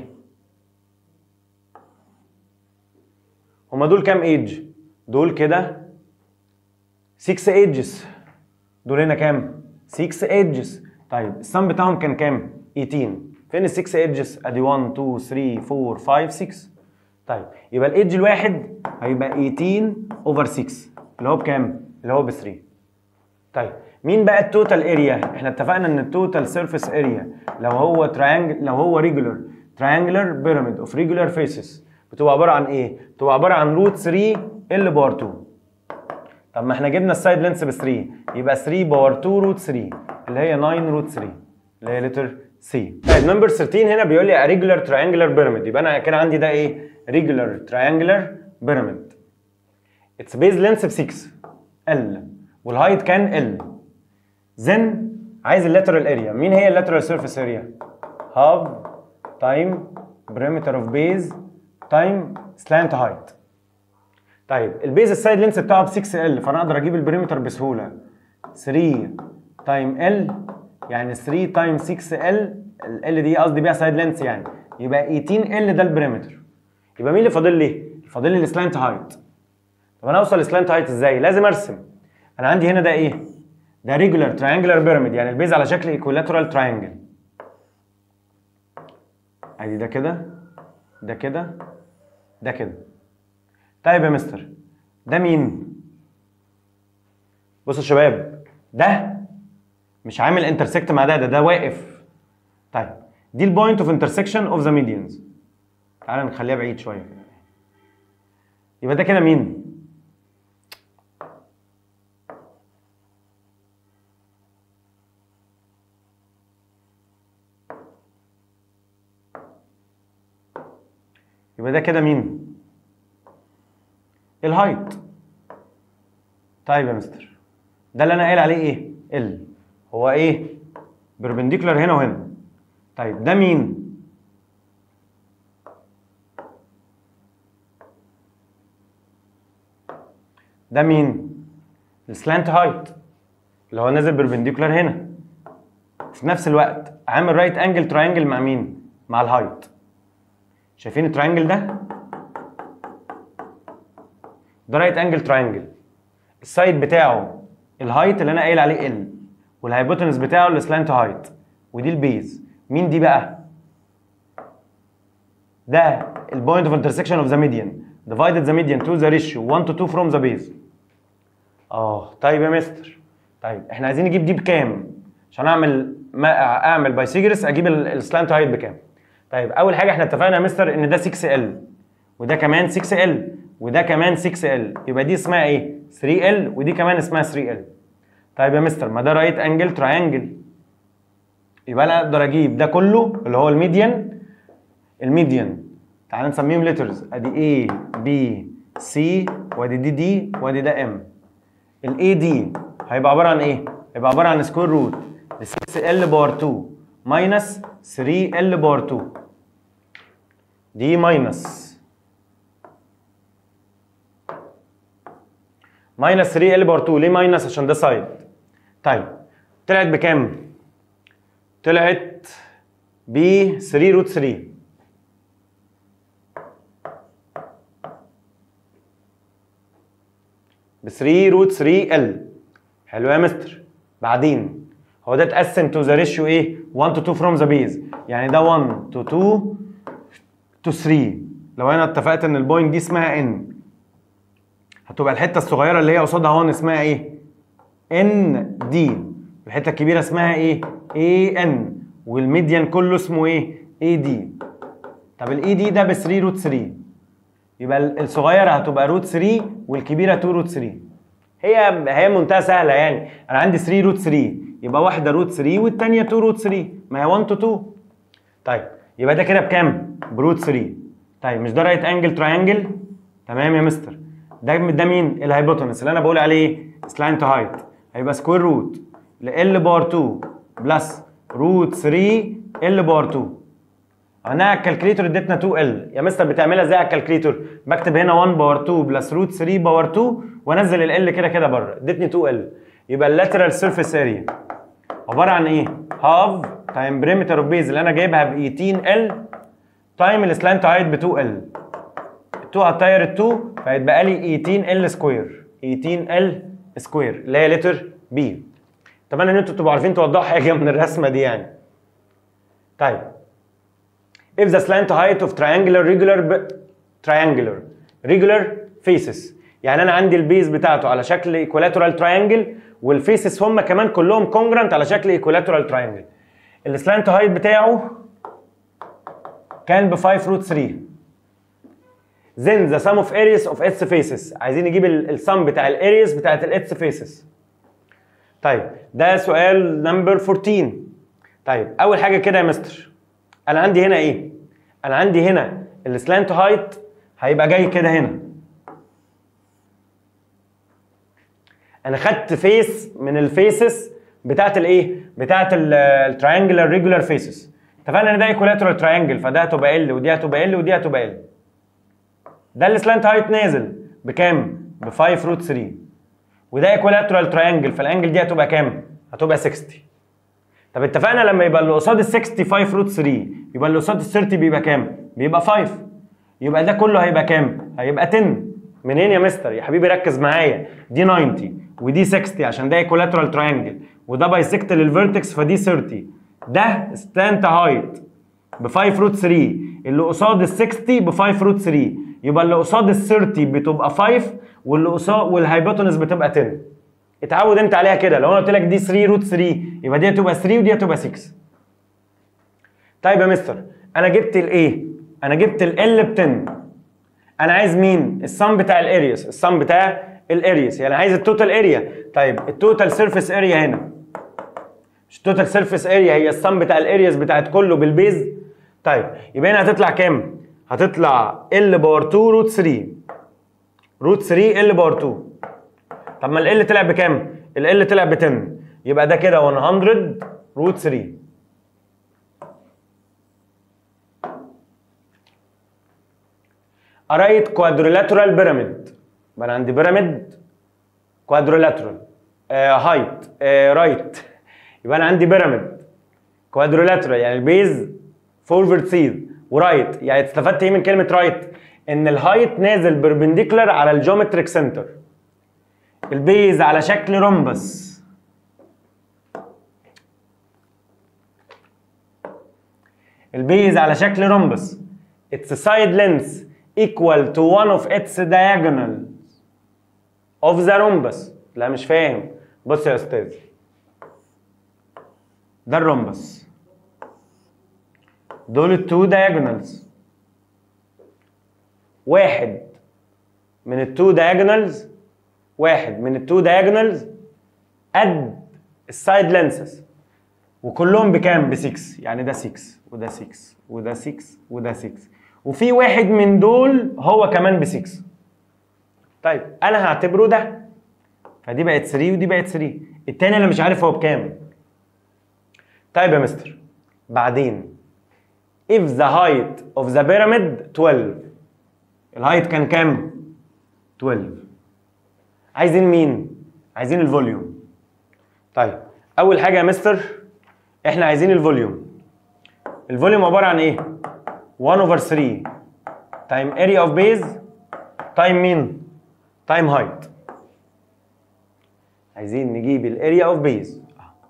A: هما دول كام ايدج دول كده 6 ايدجز دول هنا كام 6 ايدجز طيب السم بتاعهم كان كام 18 فين ال 6 ايدجز ادي 1 2 3 4 5 6 طيب يبقى الايدج الواحد هيبقى 18 اوفر 6 اللي هو بكام اللي هو ب 3 طيب مين بقى التوتال اريا احنا اتفقنا ان التوتال سيرفيس اريا لو هو تريانجل لو هو ريجولار تريانجلر بيراميد اوف ريجولار فيسز بتبقى عباره عن ايه بتبقى عباره عن روت 3 ال باور 2 طب ما احنا جبنا السايد لينس ب 3 يبقى 3 باور 2 روت 3 اللي هي 9 روت 3 اللي هي لتر سي طيب نمبر 13 هنا بيقول لي ريجولار تريانجلر بيراميد يبقى انا كده عندي ده ايه ريجولار تريانجلر بيراميد اتس بيز لينس ب 6 ال والهايت كان ال زن عايز اللاترال اريا مين هي اللاترال سيرفيس اريا هاف تايم بريمتر اوف بيز تايم سلانت هايت طيب البيز السايد لينس بتاعه ب 6 ال فانا اقدر اجيب البريمتر بسهوله 3 تايم ال يعني 3 تايم 6 ال ال دي قصدي بيها سايد لينس يعني يبقى 18 ال ده البريمتر يبقى مين اللي فاضل لي؟ فاضل لي السلانت هايت طب انا اوصل للسلانت هايت ازاي؟ لازم ارسم انا عندي هنا ده ايه؟ ده ريجولار تراينجلر بيراميد يعني البيز على شكل ايكولاترال تراينجل ادي ده كده ده كده ده كده طيب يا مستر ده مين بصوا يا شباب ده مش عامل انترسكت مع ده ده ده واقف طيب دي البوينت اوف انترسكشن اوف ذا ميديانز تعالى نخليها بعيد شويه يبقى ده كده مين يبقى ده كده مين الهايت طيب يا مستر ده اللي انا قايل عليه ايه ال هو ايه بربنديكولار هنا وهنا طيب ده مين ده مين السلانت هايت اللي هو نازل بربنديكولار هنا في نفس الوقت عامل رايت انجل تراينجل مع مين مع الهايت شايفين التراينجل ده ده رايت انجل تراينجل السايد بتاعه الهايت اللي انا قايل عليه ال والهايبوتنس بتاعه السلانت هايت ودي البيز مين دي بقى ده البوينت اوف انترسكشن اوف ذا ميديان divided the median to the ratio 1 to 2 from the base اه طيب يا مستر طيب احنا عايزين نجيب دي بكام عشان اعمل ما اعمل بايسيجرس اجيب السلانت هايت بكام طيب اول حاجه احنا اتفقنا يا مستر ان ده 6 ال وده كمان 6 ال وده كمان 6 ال يبقى دي اسمها ايه 3 ال ودي كمان اسمها 3 ال طيب يا مستر ما ده رايت انجل تراينجل يبقى انا اقدر اجيب ده كله اللي هو الميديان الميديان تعال نسميهم ليترز ادي A B C وادي دي دي وادي ده M الاي دي هيبقى عباره عن ايه؟ هيبقى عباره عن سكوير روت ل 6 ال باور 2 ماينس 3 ال باور 2 دي ماينس ماينس 3 ال باور 2 ليه ماينس عشان ده سايد طيب طلعت بكام؟ طلعت ب 3 روت 3 ب 3 روت 3 ال حلو يا مستر بعدين هو ده اتقسم تو ذا ريشيو ايه 1 تو 2 فروم ذا بيز يعني ده 1 تو 2 تو 3 لو انا اتفقت ان البوينت دي اسمها ان هتبقى الحته الصغيره اللي هي قصادها 1 اسمها ايه ان دي الحته الكبيره اسمها ايه اي ان والميديان كله اسمه ايه اي دي طب الاي دي ده ب 3 روت 3 يبقى الصغيره هتبقى روت 3 والكبيره 2 روت 3 هي هي منتهى سهله يعني انا عندي 3 روت 3 يبقى واحده روت 3 والثانيه 2 روت 3 ما هي 1 تو 2 طيب يبقى ده كده بكام بروت 3 طيب مش ده رايت انجل تراينجل تمام يا مستر ده ده مين الهايبوتنس اللي انا بقول عليه سلاينت هايت هيبقى سكوير روت ل ال بار 2 بلس روت 3 ال بار 2 عملناها على الكالكليتور اديتنا 2 ال يا مستر بتعملها ازاي على الكالكليتور بكتب هنا 1 باور 2 بلس روت 3 باور 2 وانزل ال ال كده كده بره ادتني 2 ال يبقى اللاترال سيرفيس اريا عباره عن ايه هاف تايم بريمتر اوف بيز اللي انا جايبها ب 18 ال تايم السلانت هايت ب 2 ال 2 هتطير ال 2 فهيتبقى لي 18 ال سكوير 18 ال سكوير اللي هي لتر بي اتمنى ان انتوا تبقوا عارفين توضحوا حاجه من الرسمه دي يعني طيب if the slant height of triangular regular ب... triangular regular faces يعني انا عندي البيز بتاعته على شكل equilateral triangle والفيسز هم كمان كلهم congruent على شكل equilateral triangle السلانت هايت بتاعه كان ب 5 روت 3 then the sum of areas of its faces عايزين نجيب السم بتاع الارياز بتاعت الاتس faces طيب ده سؤال نمبر 14 طيب اول حاجه كده يا مستر انا عندي هنا ايه انا عندي هنا السلانت هايت هيبقى جاي كده هنا انا خدت فيس من الفيسز بتاعت الايه بتاعت التراينجلر ريجولار فيسز اتفقنا ان ده ايكولاترال تراينجل فده هتبقى ال ودي هتبقى ال ودي هتبقى ال ده السلانت هايت نازل بكام ب 5 روت 3 وده ايكولاترال تراينجل فالانجل دي هتبقى كام هتبقى 60 طب اتفقنا لما يبقى اللي قصاد ال 65 روت 3 يبقى اللي قصاد ال 30 بيبقى كام؟ بيبقى 5 يبقى ده كله هيبقى كام؟ هيبقى 10 منين يا مستر؟ يا حبيبي ركز معايا دي 90 ودي 60 عشان ده ايكولاترال تراينجل وده بايسكت للفيرتكس فدي 30 ده ستانت هايت ب 5 روت 3 اللي قصاد ال 60 ب 5 روت 3 يبقى اللي قصاد ال 30 بتبقى 5 واللي قصاد والهايبوتنس بتبقى 10 اتعود انت عليها كده لو انا قلت لك دي 3 روت 3 يبقى دي هتبقى 3 ودي هتبقى 6 طيب يا مستر انا جبت الايه انا جبت ال ب 10 انا عايز مين السم بتاع الارياس السم بتاع الارياس يعني عايز التوتال اريا طيب التوتال سيرفيس اريا هنا مش التوتال سيرفيس اريا هي السم بتاع الارياس بتاعت كله بالبيز طيب يبقى هنا هتطلع كام هتطلع ال باور 2 روت 3 روت 3 ال باور 2 طب ما ال طلع بكام؟ ال طلع ب 10 يبقى ده كده 100 روت 3 ارايت كوادريلاترال بيراميد يبقى انا عندي بيراميد كوادريلاترال هايت رايت يبقى انا عندي بيراميد كوادريلاترال يعني البيز فورورد سيد ورايت يعني استفدت ايه من كلمه رايت؟ ان الهايت نازل بربنديكولار على الجيومتريك سنتر البيز على شكل رومبس البيز على شكل رومبس its side length equal to one of its diagonals of the rhombus لا مش فاهم بص يا استاذ ده الرومبس دول التو دايجونالز واحد من التو دايجونالز واحد من التو دايجونالز قد السايد لينسز وكلهم بكام ب 6 يعني ده 6 وده 6 وده 6 وده 6 وفي واحد من دول هو كمان ب 6 طيب انا هعتبره ده فدي بقت 3 ودي بقت 3 التاني انا مش عارف هو بكام طيب يا مستر بعدين if the height of the pyramid 12 الهايت كان كام 12 عايزين مين عايزين الفوليوم طيب اول حاجه يا مستر احنا عايزين الفوليوم الفوليوم عباره عن ايه 1 over 3 تايم area of base تايم مين تايم هايت عايزين نجيب الاريا اوف بيز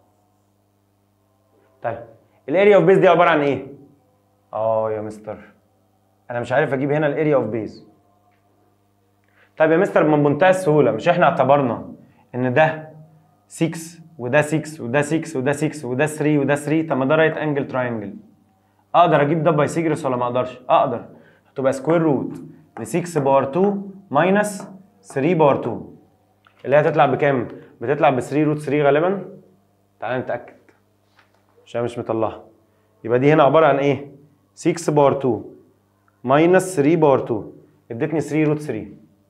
A: طيب الاريا اوف بيز دي عباره عن ايه اه يا مستر انا مش عارف اجيب هنا الاريا اوف بيز طيب يا مستر من منتهى السهوله مش احنا اعتبرنا ان ده 6 وده 6 وده 6 وده 6 وده 3 وده 3 طب ما ده رايت انجل تراينجل اقدر اجيب ده باي سيجرس ولا ما اقدرش اقدر تبقى سكوير روت ل 6 باور 2 ماينس 3 باور 2 اللي هي هتطلع بكام بتطلع ب 3 روت 3 غالبا تعالى نتاكد عشان مش مطلعها يبقى دي هنا عباره عن ايه 6 باور 2 ماينس 3 باور 2 ادتني 3 روت 3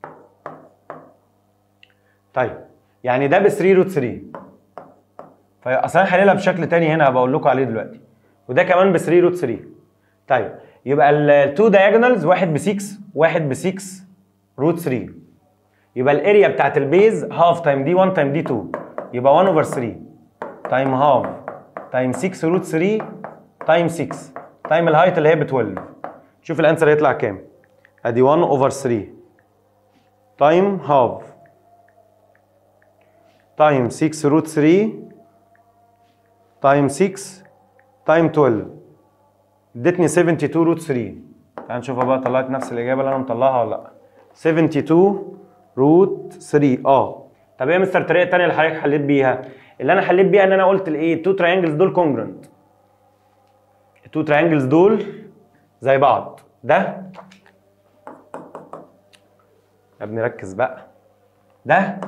A: طيب يعني ده ب 3 روت 3 فاصل انا هحللها بشكل تاني هنا هبقول لكم عليه دلوقتي وده كمان ب 3 روت 3 طيب يبقى التو دايجونالز واحد ب 6 واحد ب 6 روت 3 يبقى الاريا بتاعت البيز هاف تايم دي 1 تايم دي 2 يبقى 1 اوفر 3 تايم هاف تايم 6 روت 3 تايم 6 تايم الهايت اللي هي ب 12 شوف الانسر هيطلع كام ادي 1 اوفر 3 تايم هاف تايم 6 روت 3 تايم 6 تايم 12 ادتني 72 روت 3 تعال نشوفها بقى طلعت نفس الاجابه اللي انا مطلعها ولا لا 72 روت 3 اه طب ايه يا مستر الطريقه الثانيه اللي حضرتك حليت بيها اللي انا حليت بيها ان انا قلت الايه التو تراينجلز دول كونجرنت التو تراينجلز دول زي بعض ده يا ابني ركز بقى ده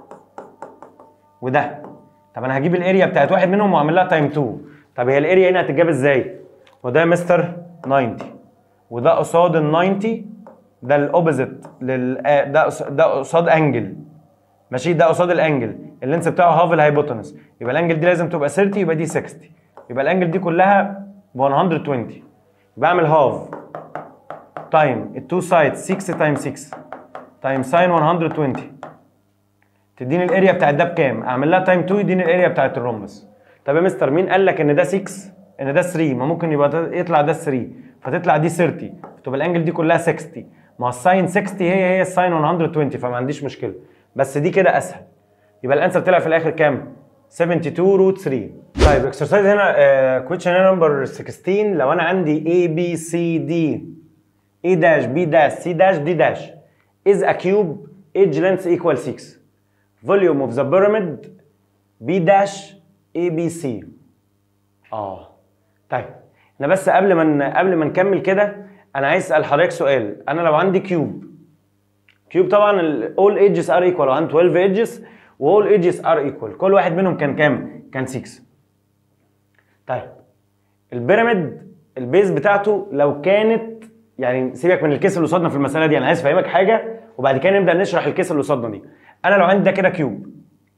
A: وده طب انا هجيب الاريا بتاعت واحد منهم واعمل لها تايم 2 طب هي الاريا هنا هتتجاب ازاي وده يا مستر 90 وده قصاد ال 90 ده الاوبوزيت لل آه، ده قص- ده قصاد انجل ماشي ده قصاد الانجل اللينس بتاعه هاف الهايبوتنس يبقى الانجل دي لازم تبقى 30 يبقى دي 60 يبقى الانجل دي كلها ب 120 بعمل هاف تايم التو سايدز 6 تايم 6 تايم ساين 120 تديني الاريا بتاعت ده بكام؟ اعمل لها تايم 2 يديني الاريا بتاعت الرومبس. طب يا مستر مين قال لك ان ده 6 ان ده 3 ما ممكن يبقى ده يطلع ده 3 فتطلع دي 30 فتبقى الانجل دي كلها 60 ما هو الساين 60 هي هي الساين 120 فما عنديش مشكله بس دي كده اسهل يبقى الانسر طلع في الاخر كام؟ 72 روت 3 طيب اكسرسايز هنا كويشن هنا نمبر 16 لو انا عندي A B C D A dash B dash C dash D dash is a cube age length equal 6 volume of the pyramid B dash A B C اه طيب احنا بس قبل ما ن- قبل ما نكمل كده انا عايز اسال حضرتك سؤال انا لو عندي كيوب كيوب طبعا ال- all edges are equal عندي 12 edges و all edges are equal كل واحد منهم كان كام؟ كان 6 طيب البيراميد البيز بتاعته لو كانت يعني سيبك من الكيس اللي قصادنا في المساله دي انا عايز افهمك حاجه وبعد كده نبدا نشرح الكيس اللي قصادنا دي انا لو عندي ده كده كيوب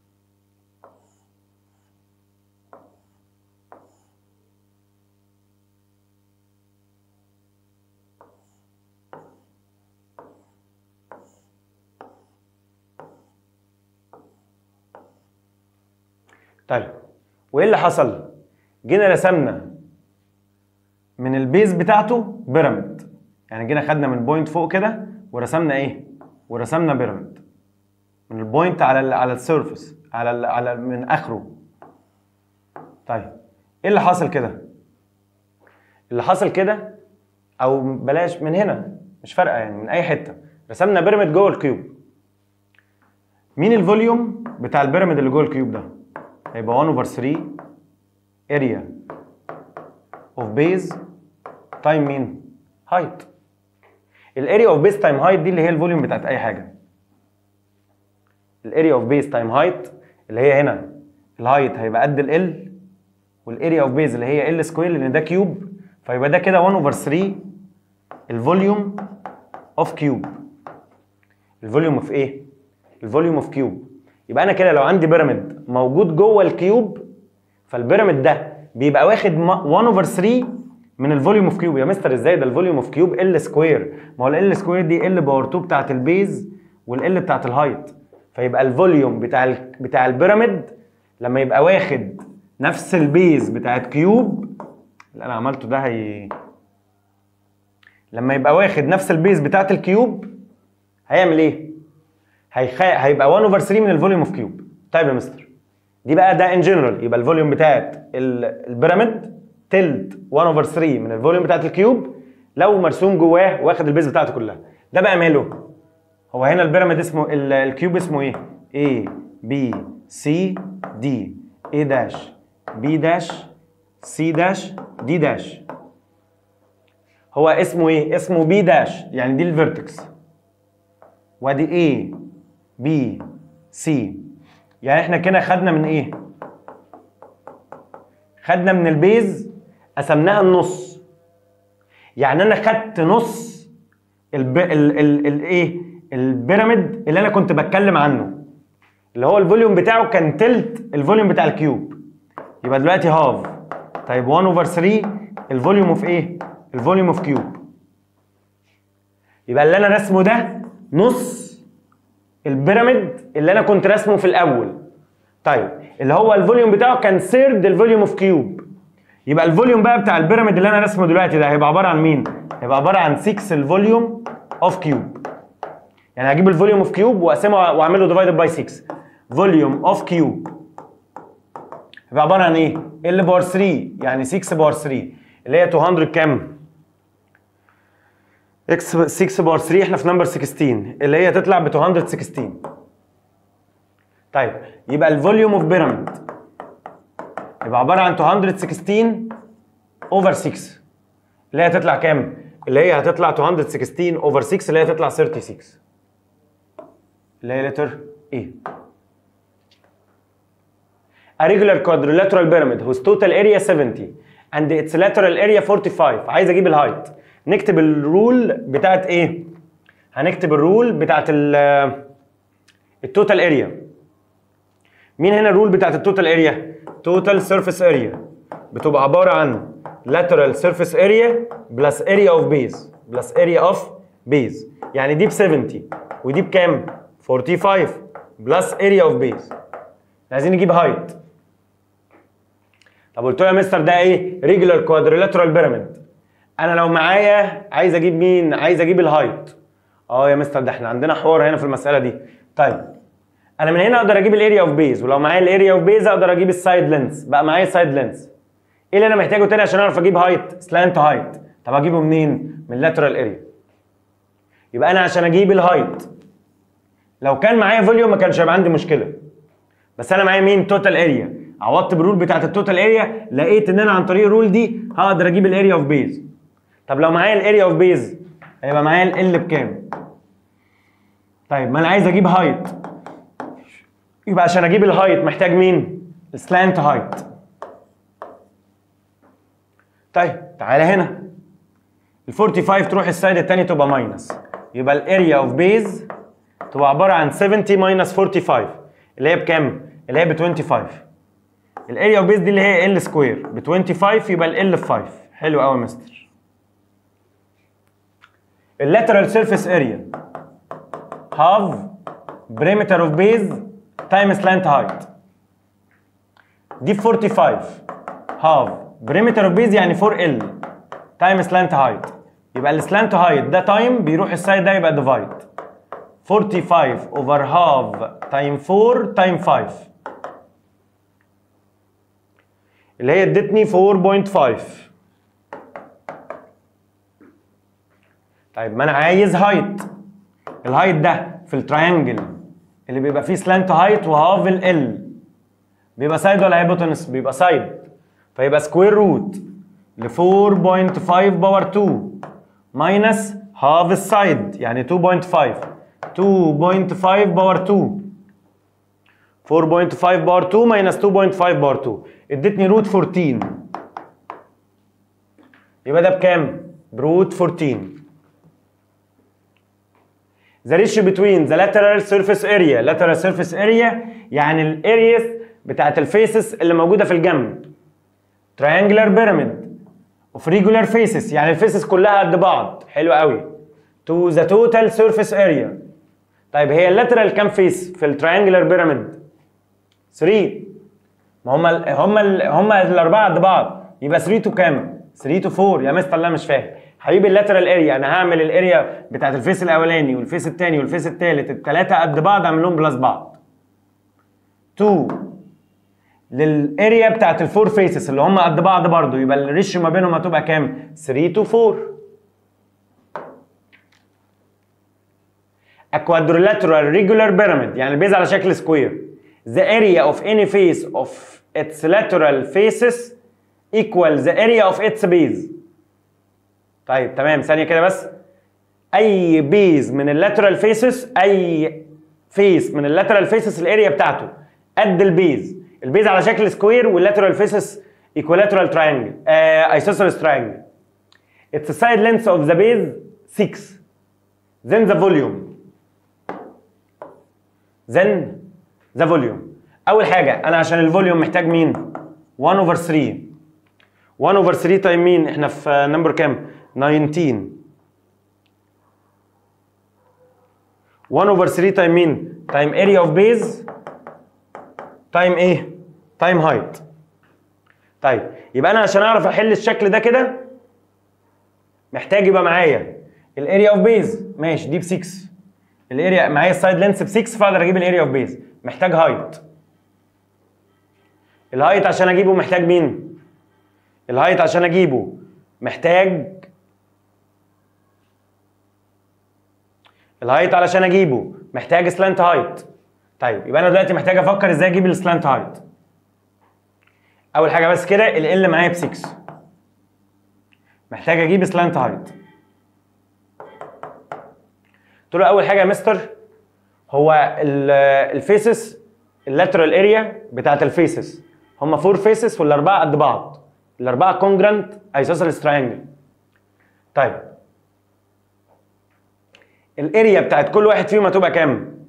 A: طيب وايه اللي حصل؟ جينا رسمنا من البيز بتاعته بيراميد يعني جينا خدنا من بوينت فوق كده ورسمنا ايه؟ ورسمنا بيراميد من البوينت على ال على السيرفس على ال على من اخره طيب ايه اللي حصل كده؟ اللي حصل كده او بلاش من هنا مش فارقه يعني من اي حته رسمنا بيراميد جوه الكيوب مين الفوليوم بتاع البيراميد اللي جوه الكيوب ده هيبقى 1 اوفر 3 اريا اوف بيز تايم مين هايت الاريا اوف بيز تايم هايت دي اللي هي الفوليوم بتاعت اي حاجه الاريا اوف بيز تايم هايت اللي هي هنا الهايت هيبقى قد ال والاريا اوف بيز اللي هي ال سكوير لان ده كيوب فيبقى ده كده 1 اوفر 3 الفوليوم اوف كيوب الفوليوم اوف ايه الفوليوم اوف كيوب يبقى انا كده لو عندي بيراميد موجود جوه الكيوب فالبيراميد ده بيبقى واخد 1 اوفر 3 من الفوليوم اوف كيوب يا مستر ازاي ده الفوليوم اوف كيوب ال سكوير ما هو ال سكوير دي ال باور 2 بتاعت البيز والال بتاعت الهايت فيبقى الفوليوم بتاع ال بتاع البيراميد لما يبقى واخد نفس البيز بتاعت كيوب اللي انا عملته ده هي لما يبقى واخد نفس البيز بتاعت الكيوب هيعمل ايه؟ هيخ... هيبقى 1 اوفر 3 من الفوليوم اوف كيوب طيب يا مستر دي بقى ده ان جنرال يبقى الفوليوم بتاعت ال- البيراميد تلت 1 اوفر 3 من الفوليوم بتاعت الكيوب لو مرسوم جواه واخد البيز بتاعته كلها ده بقى ماله هو هنا البيراميد اسمه ال- الكيوب اسمه ايه A B C D A داش B داش C داش D داش هو اسمه ايه اسمه B داش يعني دي الفيرتكس وادي A B C يعني احنا كده خدنا من ايه خدنا من البيز قسمناها النص يعني انا خدت نص الب... ال... ال... ال... ايه البيراميد اللي انا كنت بتكلم عنه اللي هو الفوليوم بتاعه كان تلت الفوليوم بتاع الكيوب يبقى دلوقتي هاف طيب 1 اوفر 3 الفوليوم اوف ايه الفوليوم اوف كيوب يبقى اللي انا رسمه ده نص البيراميد اللي انا كنت رسمه في الاول طيب اللي هو الفوليوم بتاعه كان سيرد الفوليوم اوف كيوب يبقى الفوليوم بقى بتاع البيراميد اللي انا رسمه دلوقتي ده هيبقى عباره عن مين هيبقى عباره عن 6 الفوليوم اوف كيوب يعني هجيب الفوليوم اوف كيوب واقسمه واعمل له ديفايدد باي 6 فوليوم اوف كيوب يبقى عباره عن ايه ال باور 3 يعني 6 باور 3 اللي هي 200 كام اكس 6 باور 3 احنا في نمبر 16 اللي هي تطلع ب 216 طيب يبقى الفوليوم اوف بيراميد يبقى عباره عن 216 اوفر 6 اللي هي تطلع كام؟ اللي هي هتطلع 216 اوفر 6 اللي هي تطلع 36 اللي هي لتر ايه A regular quadrilateral pyramid whose total area 70 and its lateral area 45 عايز اجيب الهايت نكتب الرول بتاعت ايه؟ هنكتب الرول بتاعت ال التوتال اريا مين هنا الرول بتاعت التوتال اريا؟ توتال سيرفيس اريا بتبقى عباره عن lateral surface area plus area of base plus area of base يعني دي ب 70 ودي بكام؟ 45 plus area of base عايزين نجيب هايت طب قلت له يا مستر ده ايه؟ ريجولار كوادريلاترال بيراميد انا لو معايا عايز اجيب مين؟ عايز اجيب الهايت اه يا مستر ده احنا عندنا حوار هنا في المساله دي طيب انا من هنا اقدر اجيب الاريا اوف بيز ولو معايا الاريا اوف بيز اقدر اجيب السايد لينس بقى معايا السايد لينس ايه اللي انا محتاجه تاني عشان اعرف اجيب هايت سلانت هايت طب اجيبه منين من اللاترال اريا يبقى انا عشان اجيب الهايت لو كان معايا فوليوم ما كانش هيبقى عندي مشكله بس انا معايا مين توتال اريا عوضت بالرول بتاعت التوتال اريا لقيت ان انا عن طريق الرول دي هقدر اجيب الاريا اوف بيز طب لو معايا الاريا اوف بيز هيبقى معايا ال بكام طيب ما انا عايز اجيب هايت يبقى عشان اجيب الهايت محتاج مين السلانت هايت طيب تعالى هنا ال 45 تروح السايد التاني تبقى ماينس يبقى الاريا اوف بيز تبقى عباره عن 70 ماينس 45 اللي هي بكام؟ اللي هي ب 25 الاريا اوف بيز دي اللي هي ال سكوير ب 25 يبقى ال ب 5 حلو قوي يا مستر اللاترال سيرفيس اريا هاف بريمتر اوف بيز تايم سلانت هايت دي 45 هاف بريمتر اوف بيز يعني 4 ال تايم سلانت هايت يبقى السلانت هايت ده تايم بيروح السايد ده يبقى ديفايد 45 اوفر هاف تايم 4 تايم 5 اللي هي ادتني 4.5 طيب ما انا عايز هايت الهايت ده في التراينجل اللي بيبقى فيه سلانت هايت وهاف ال بيبقى سايد ولا هايبوتنس بيبقى سايد فيبقى سكوير روت ل 4.5 باور 2 ماينس هاف السايد يعني 2.5 2.5 باور 2 4.5 باور 2 ماينس 2.5 باور 2 ادتني روت 14 يبقى ده بكام؟ بروت 14 the ratio between the lateral surface area lateral surface area يعني الارياس بتاعت الفيسز اللي موجوده في الجنب triangular pyramid of regular faces يعني الفيسز كلها قد بعض حلو قوي to the total surface area طيب هي اللاترال كام فيس في التريانجلر بيراميد 3 ما هم ال هم ال هم الاربعه قد بعض يبقى 3 تو كام 3 تو 4 يا مستر لا مش فاهم حبيبي اللاترال اريا انا هعمل الاريا بتاعت الفيس الاولاني والفيس الثاني والفيس الثالث الثلاثه قد بعض اعمل لهم بلس بعض 2 للاريا بتاعت الفور فيسز اللي هم قد بعض برضو يبقى الريشيو ما بينهم هتبقى كام 3 تو 4 A quadrilateral regular pyramid يعني البيز على شكل سكوير the area of any face of its lateral faces equal the area of its base طيب تمام ثانية كده بس أي بيز من اللاترال فيسز أي فيس من اللاترال فيسز الاريا بتاعته قد البيز البيز على شكل سكوير واللاترال فيسز equilateral triangle uh, isosceles triangle its side length of the base 6 then the volume then the volume اول حاجه انا عشان الفوليوم محتاج مين 1 over 3 1 over 3 تايم مين احنا في نمبر كام 19 1 over 3 تايم مين تايم اريا اوف بيز تايم ايه تايم هايت طيب يبقى انا عشان اعرف احل الشكل ده كده محتاج يبقى معايا الاريا اوف بيز ماشي دي ب 6 الاريا معايا السايد لينس ب 6 فاقدر اجيب الاريا اوف بيز محتاج هايت الهايت عشان اجيبه محتاج مين الهايت عشان اجيبه محتاج الهايت علشان اجيبه محتاج سلانت هايت طيب يبقى انا دلوقتي محتاج افكر ازاي اجيب السلانت هايت اول حاجه بس كده ال ال معايا ب 6 محتاج اجيب سلانت هايت قلت له اول حاجه يا مستر هو الفيسز اللاترال اريا بتاعت الفيسز هم فور فيسز والاربعه قد بعض الاربعه كونجرانت ايسوسيلس تراينجل طيب الاريا بتاعت كل واحد فيهم هتبقى كام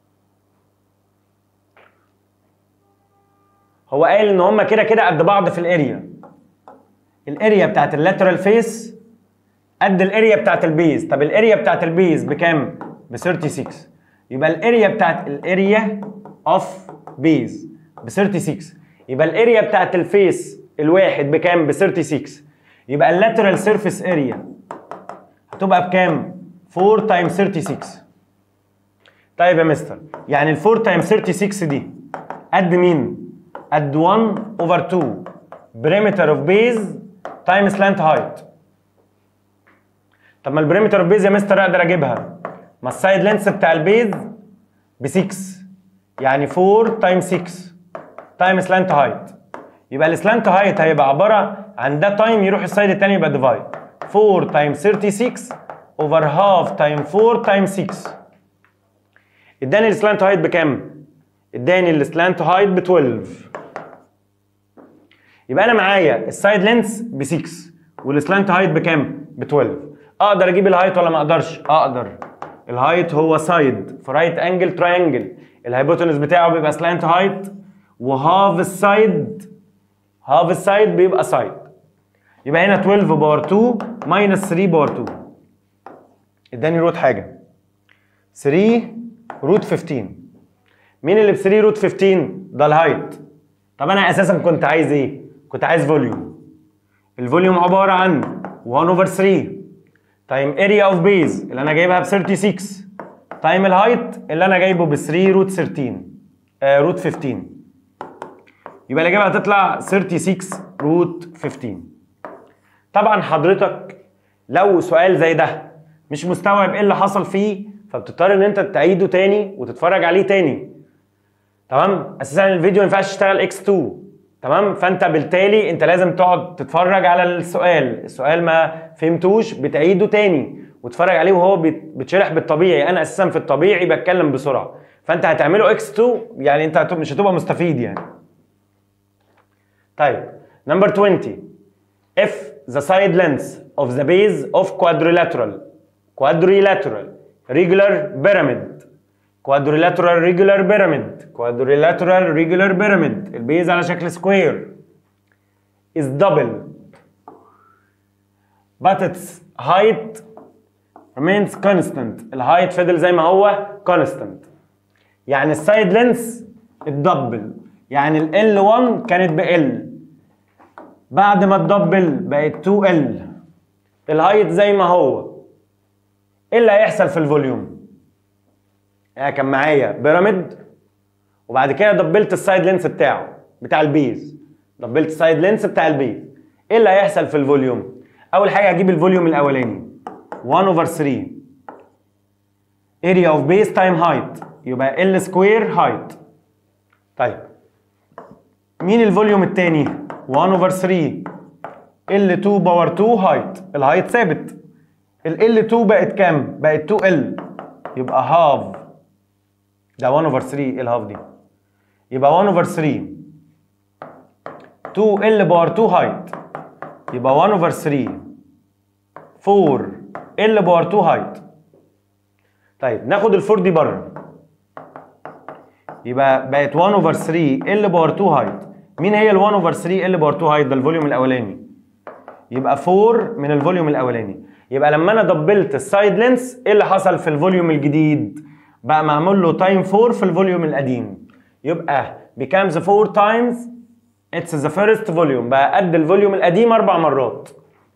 A: هو قال ان هم كده كده قد بعض في الاريا الاريا بتاعت اللاترال فيس قد الاريا بتاعت البيز طب الاريا بتاعت البيز بكام ب 36 يبقى الاريا بتاعت الاريا اوف بيز ب 36 يبقى الاريا بتاعت الفيس الواحد بكام ب 36 يبقى اللاترال سيرفيس اريا هتبقى بكام 4 تايم 36 طيب يا مستر يعني ال 4 تايم 36 دي قد مين قد 1 اوفر 2 بريمتر اوف بيز تايم سلانت هايت طب ما البريمتر اوف بيز يا مستر اقدر اجيبها ما السايد لينس بتاع البيز ب 6 يعني 4 تايم 6 تايم سلانت هايت يبقى السلانت هايت هيبقى عباره عن ده تايم يروح السايد الثاني يبقى ديفايد 4 تايم 36 اوفر هاف تايم 4 تايم 6 اداني السلانت هايت بكام؟ اداني السلانت هايت ب 12 يبقى انا معايا السايد لينس ب 6 والسلانت هايت بكام؟ ب 12 اقدر اجيب الهايت ولا ما اقدرش؟ اقدر الهايت هو سايد في رايت انجل تراينجل الهايبوتنس بتاعه بيبقى سلانت هايت وهاف السايد هاف السايد بيبقى سايد يبقى هنا 12 باور 2 ماينس 3 باور 2 اداني روت حاجه 3 روت 15 مين اللي ب 3 روت 15 ده الهايت طب انا اساسا كنت عايز ايه كنت عايز فوليوم الفوليوم عباره عن 1 اوفر 3 تايم اريا اوف بيز اللي انا جايبها ب 36 تايم الهايت اللي انا جايبه ب 3 روت 13 آه روت 15 يبقى الاجابه هتطلع 36 روت 15 طبعا حضرتك لو سؤال زي ده مش مستوعب ايه اللي حصل فيه فبتضطر ان انت تعيده تاني وتتفرج عليه تاني تمام اساسا الفيديو ما ينفعش يشتغل اكس 2 تمام فانت بالتالي انت لازم تقعد تتفرج على السؤال السؤال ما فهمتوش بتعيده تاني وتتفرج عليه وهو بيت- بيتشرح بالطبيعي انا اساسا في الطبيعي بتكلم بسرعه فانت هتعمله اكس 2 يعني انت هت- مش هتبقى مستفيد يعني طيب نمبر 20 if the side length of the base of quadrilateral quadrilateral regular pyramid quadrilateral regular pyramid quadrilateral regular pyramid البيز على شكل سكوير is double but its height remains constant الهايت فضل زي ما هو constant يعني السايد لينس اتدبل يعني ال L1 كانت ب L بعد ما اتدبل بقت 2L الهايت زي ما هو ايه اللي هيحصل في الفوليوم؟ يعني كان معايا بيراميد وبعد كده دبلت السايد لينس بتاعه بتاع البيز دبلت السايد لينس بتاع البيز ايه اللي هيحصل في الفوليوم؟ اول حاجه هجيب الفوليوم الاولاني 1 over 3 area of base time height يبقى L square height طيب مين الفوليوم التاني 1 over 3 L2 باور 2 هايت الهايت ثابت ال L2 بقت كام بقت 2L يبقى هاف ده 1 over 3 ايه الهاف دي يبقى 1 over 3 2L باور 2 هايت يبقى 1 over 3 4 L باور 2 هايت طيب ناخد الفور دي بره يبقى بقت 1 اوفر 3 ال باور 2 هايت مين هي ال 1 اوفر 3 ال باور 2 هايت ده الفوليوم الاولاني يبقى 4 من الفوليوم الاولاني يبقى لما انا دبلت السايد لينس ايه اللي حصل في الفوليوم الجديد بقى معمول له تايم 4 في الفوليوم القديم يبقى becomes 4 times it's the first volume بقى قد الفوليوم القديم اربع مرات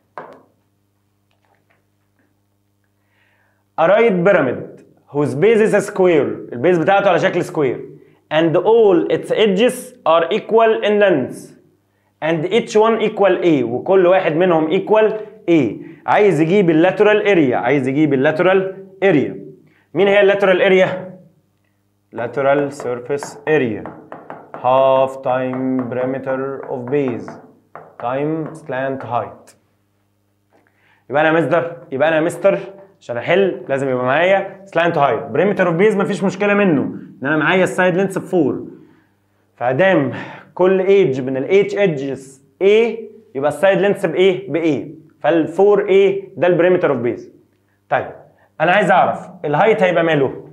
A: A right pyramid whose base is a square البيز بتاعته على شكل سكوير and all its edges are equal in length and each one equal A وكل واحد منهم equal A عايز يجيب اللاترال اريا عايز يجيب اللاترال اريا مين هي اللاترال اريا lateral surface area half time perimeter of base time slant height يبقى انا مستر يبقى انا مستر عشان احل لازم يبقى معايا سلانت هايت بريمتر اوف بيز مفيش مشكله منه ان انا معايا السايد لينس ب 4 فادام كل ايدج من الاتش ايدجز A يبقى السايد لينس بايه؟ ب A فال 4 A ده البريمتر اوف بيز طيب انا عايز اعرف الهايت هيبقى ماله؟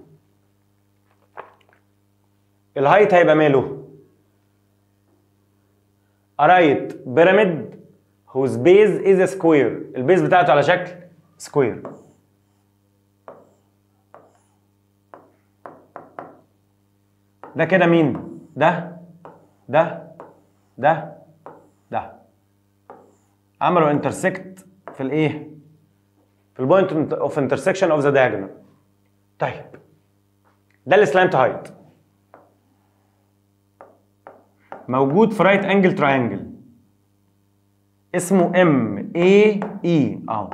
A: الهايت هيبقى ماله؟ رايت بيراميد whose base is a square البيز بتاعته على شكل سكوير ده كده مين ده ده ده ده عملوا انترسكت في الايه في البوينت اوف انترسكشن اوف ذا diagonal طيب ده السلانت هايت موجود في رايت انجل تراينجل اسمه ام اي اي اهو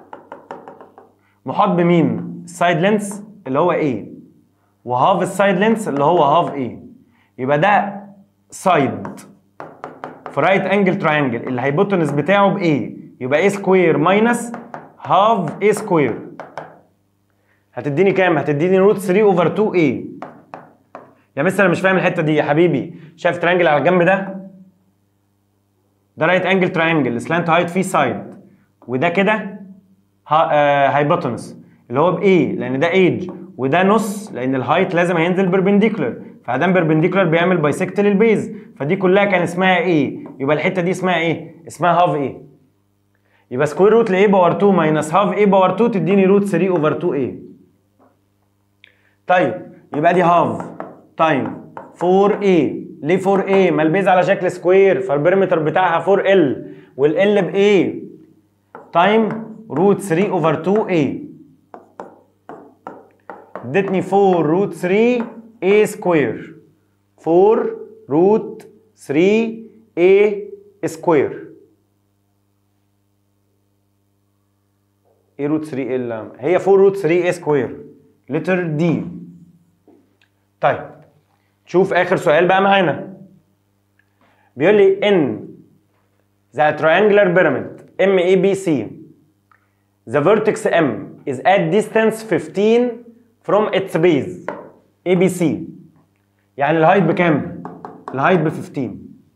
A: محاط بمين السايد لينس اللي هو ايه وهاف السايد لينس اللي هو هاف ايه يبقى ده سايد في رايت انجل تراينجل اللي هيبوتنس بتاعه بايه يبقى ايه سكوير ماينس هاف ايه سكوير هتديني كام هتديني روت 3 اوفر 2 ايه يا مستر انا مش فاهم الحته دي يا حبيبي شايف ترينجل على الجنب ده ده رايت انجل تراينجل سلانت هايت فيه سايد وده كده هايبوتنس اللي هو بايه لان ده ايدج وده نص لان الهايت لازم هينزل بيربنديكولار فادام بيربنديكولار بيعمل بايسكت للبيز فدي كلها كان اسمها ايه يبقى الحته دي اسمها ايه اسمها هاف ايه يبقى سكوير روت لايه باور 2 ماينس هاف ايه باور 2 تديني روت 3 اوفر 2 ايه طيب يبقى دي هاف تايم 4 ايه ليه 4 ايه ما البيز على شكل سكوير فالبريمتر بتاعها 4 ال والال بايه تايم روت 3 اوفر 2 ايه ادتني 4 روت 3 a سكوير 4 روت 3 a سكوير ايه روت 3 ال هي 4 روت 3 a سكوير لتر دي طيب شوف اخر سؤال بقى معانا بيقول لي ان ذا triangular pyramid MEBC the vertex M is at distance 15 from its base ABC يعني الهايت بكام؟ الهايت ب 15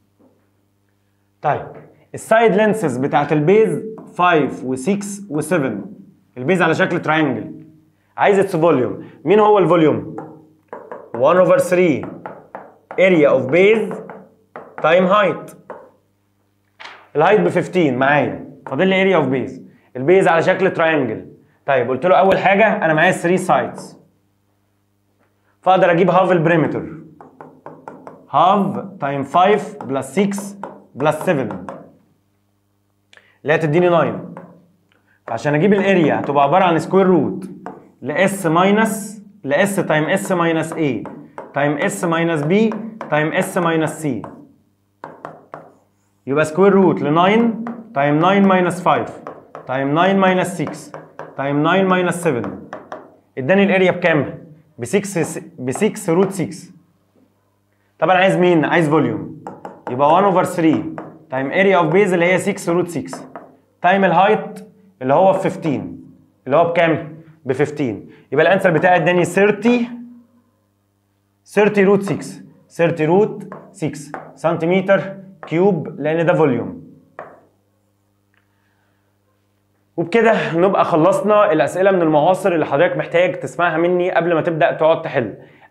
A: طيب السايد لينسز بتاعت البيز 5 و6 و7 البيز على شكل تراينجل عايز اتس فوليوم مين هو الفوليوم 1 over 3 area of base time height الهايت ب 15 معايا فاضل لي area of base البيز على شكل تراينجل طيب قلت له اول حاجه انا معايا 3 سايدز فاقدر اجيب هاف البريمتر هاف تايم 5 بلس 6 بلس 7 اللي هتديني 9 فعشان اجيب الاريا هتبقى عباره عن سكوير روت لاس ماينس لاس تايم اس ماينس اي تايم اس ماينس بي تايم اس ماينس سي يبقى سكوير روت ل 9 تايم 9 ماينس 5 تايم 9 ماينس 6 تايم 9 ماينس 7 اداني الاريا بكام؟ ب 6 ب 6 روت 6 طبعا عايز مين؟ عايز فوليوم يبقى 1 اوفر 3 تايم اريا اوف بيز اللي هي 6 روت 6 تايم الهايت اللي هو ب 15 اللي هو بكام؟ ب 15 يبقى الانسر بتاعي اداني 30 30 روت 6 30 روت 6 سنتيمتر كيوب لان ده فوليوم وبكده نبقى خلصنا الاسئله من المعاصر اللي حضرتك محتاج تسمعها مني قبل ما تبدا تقعد تحل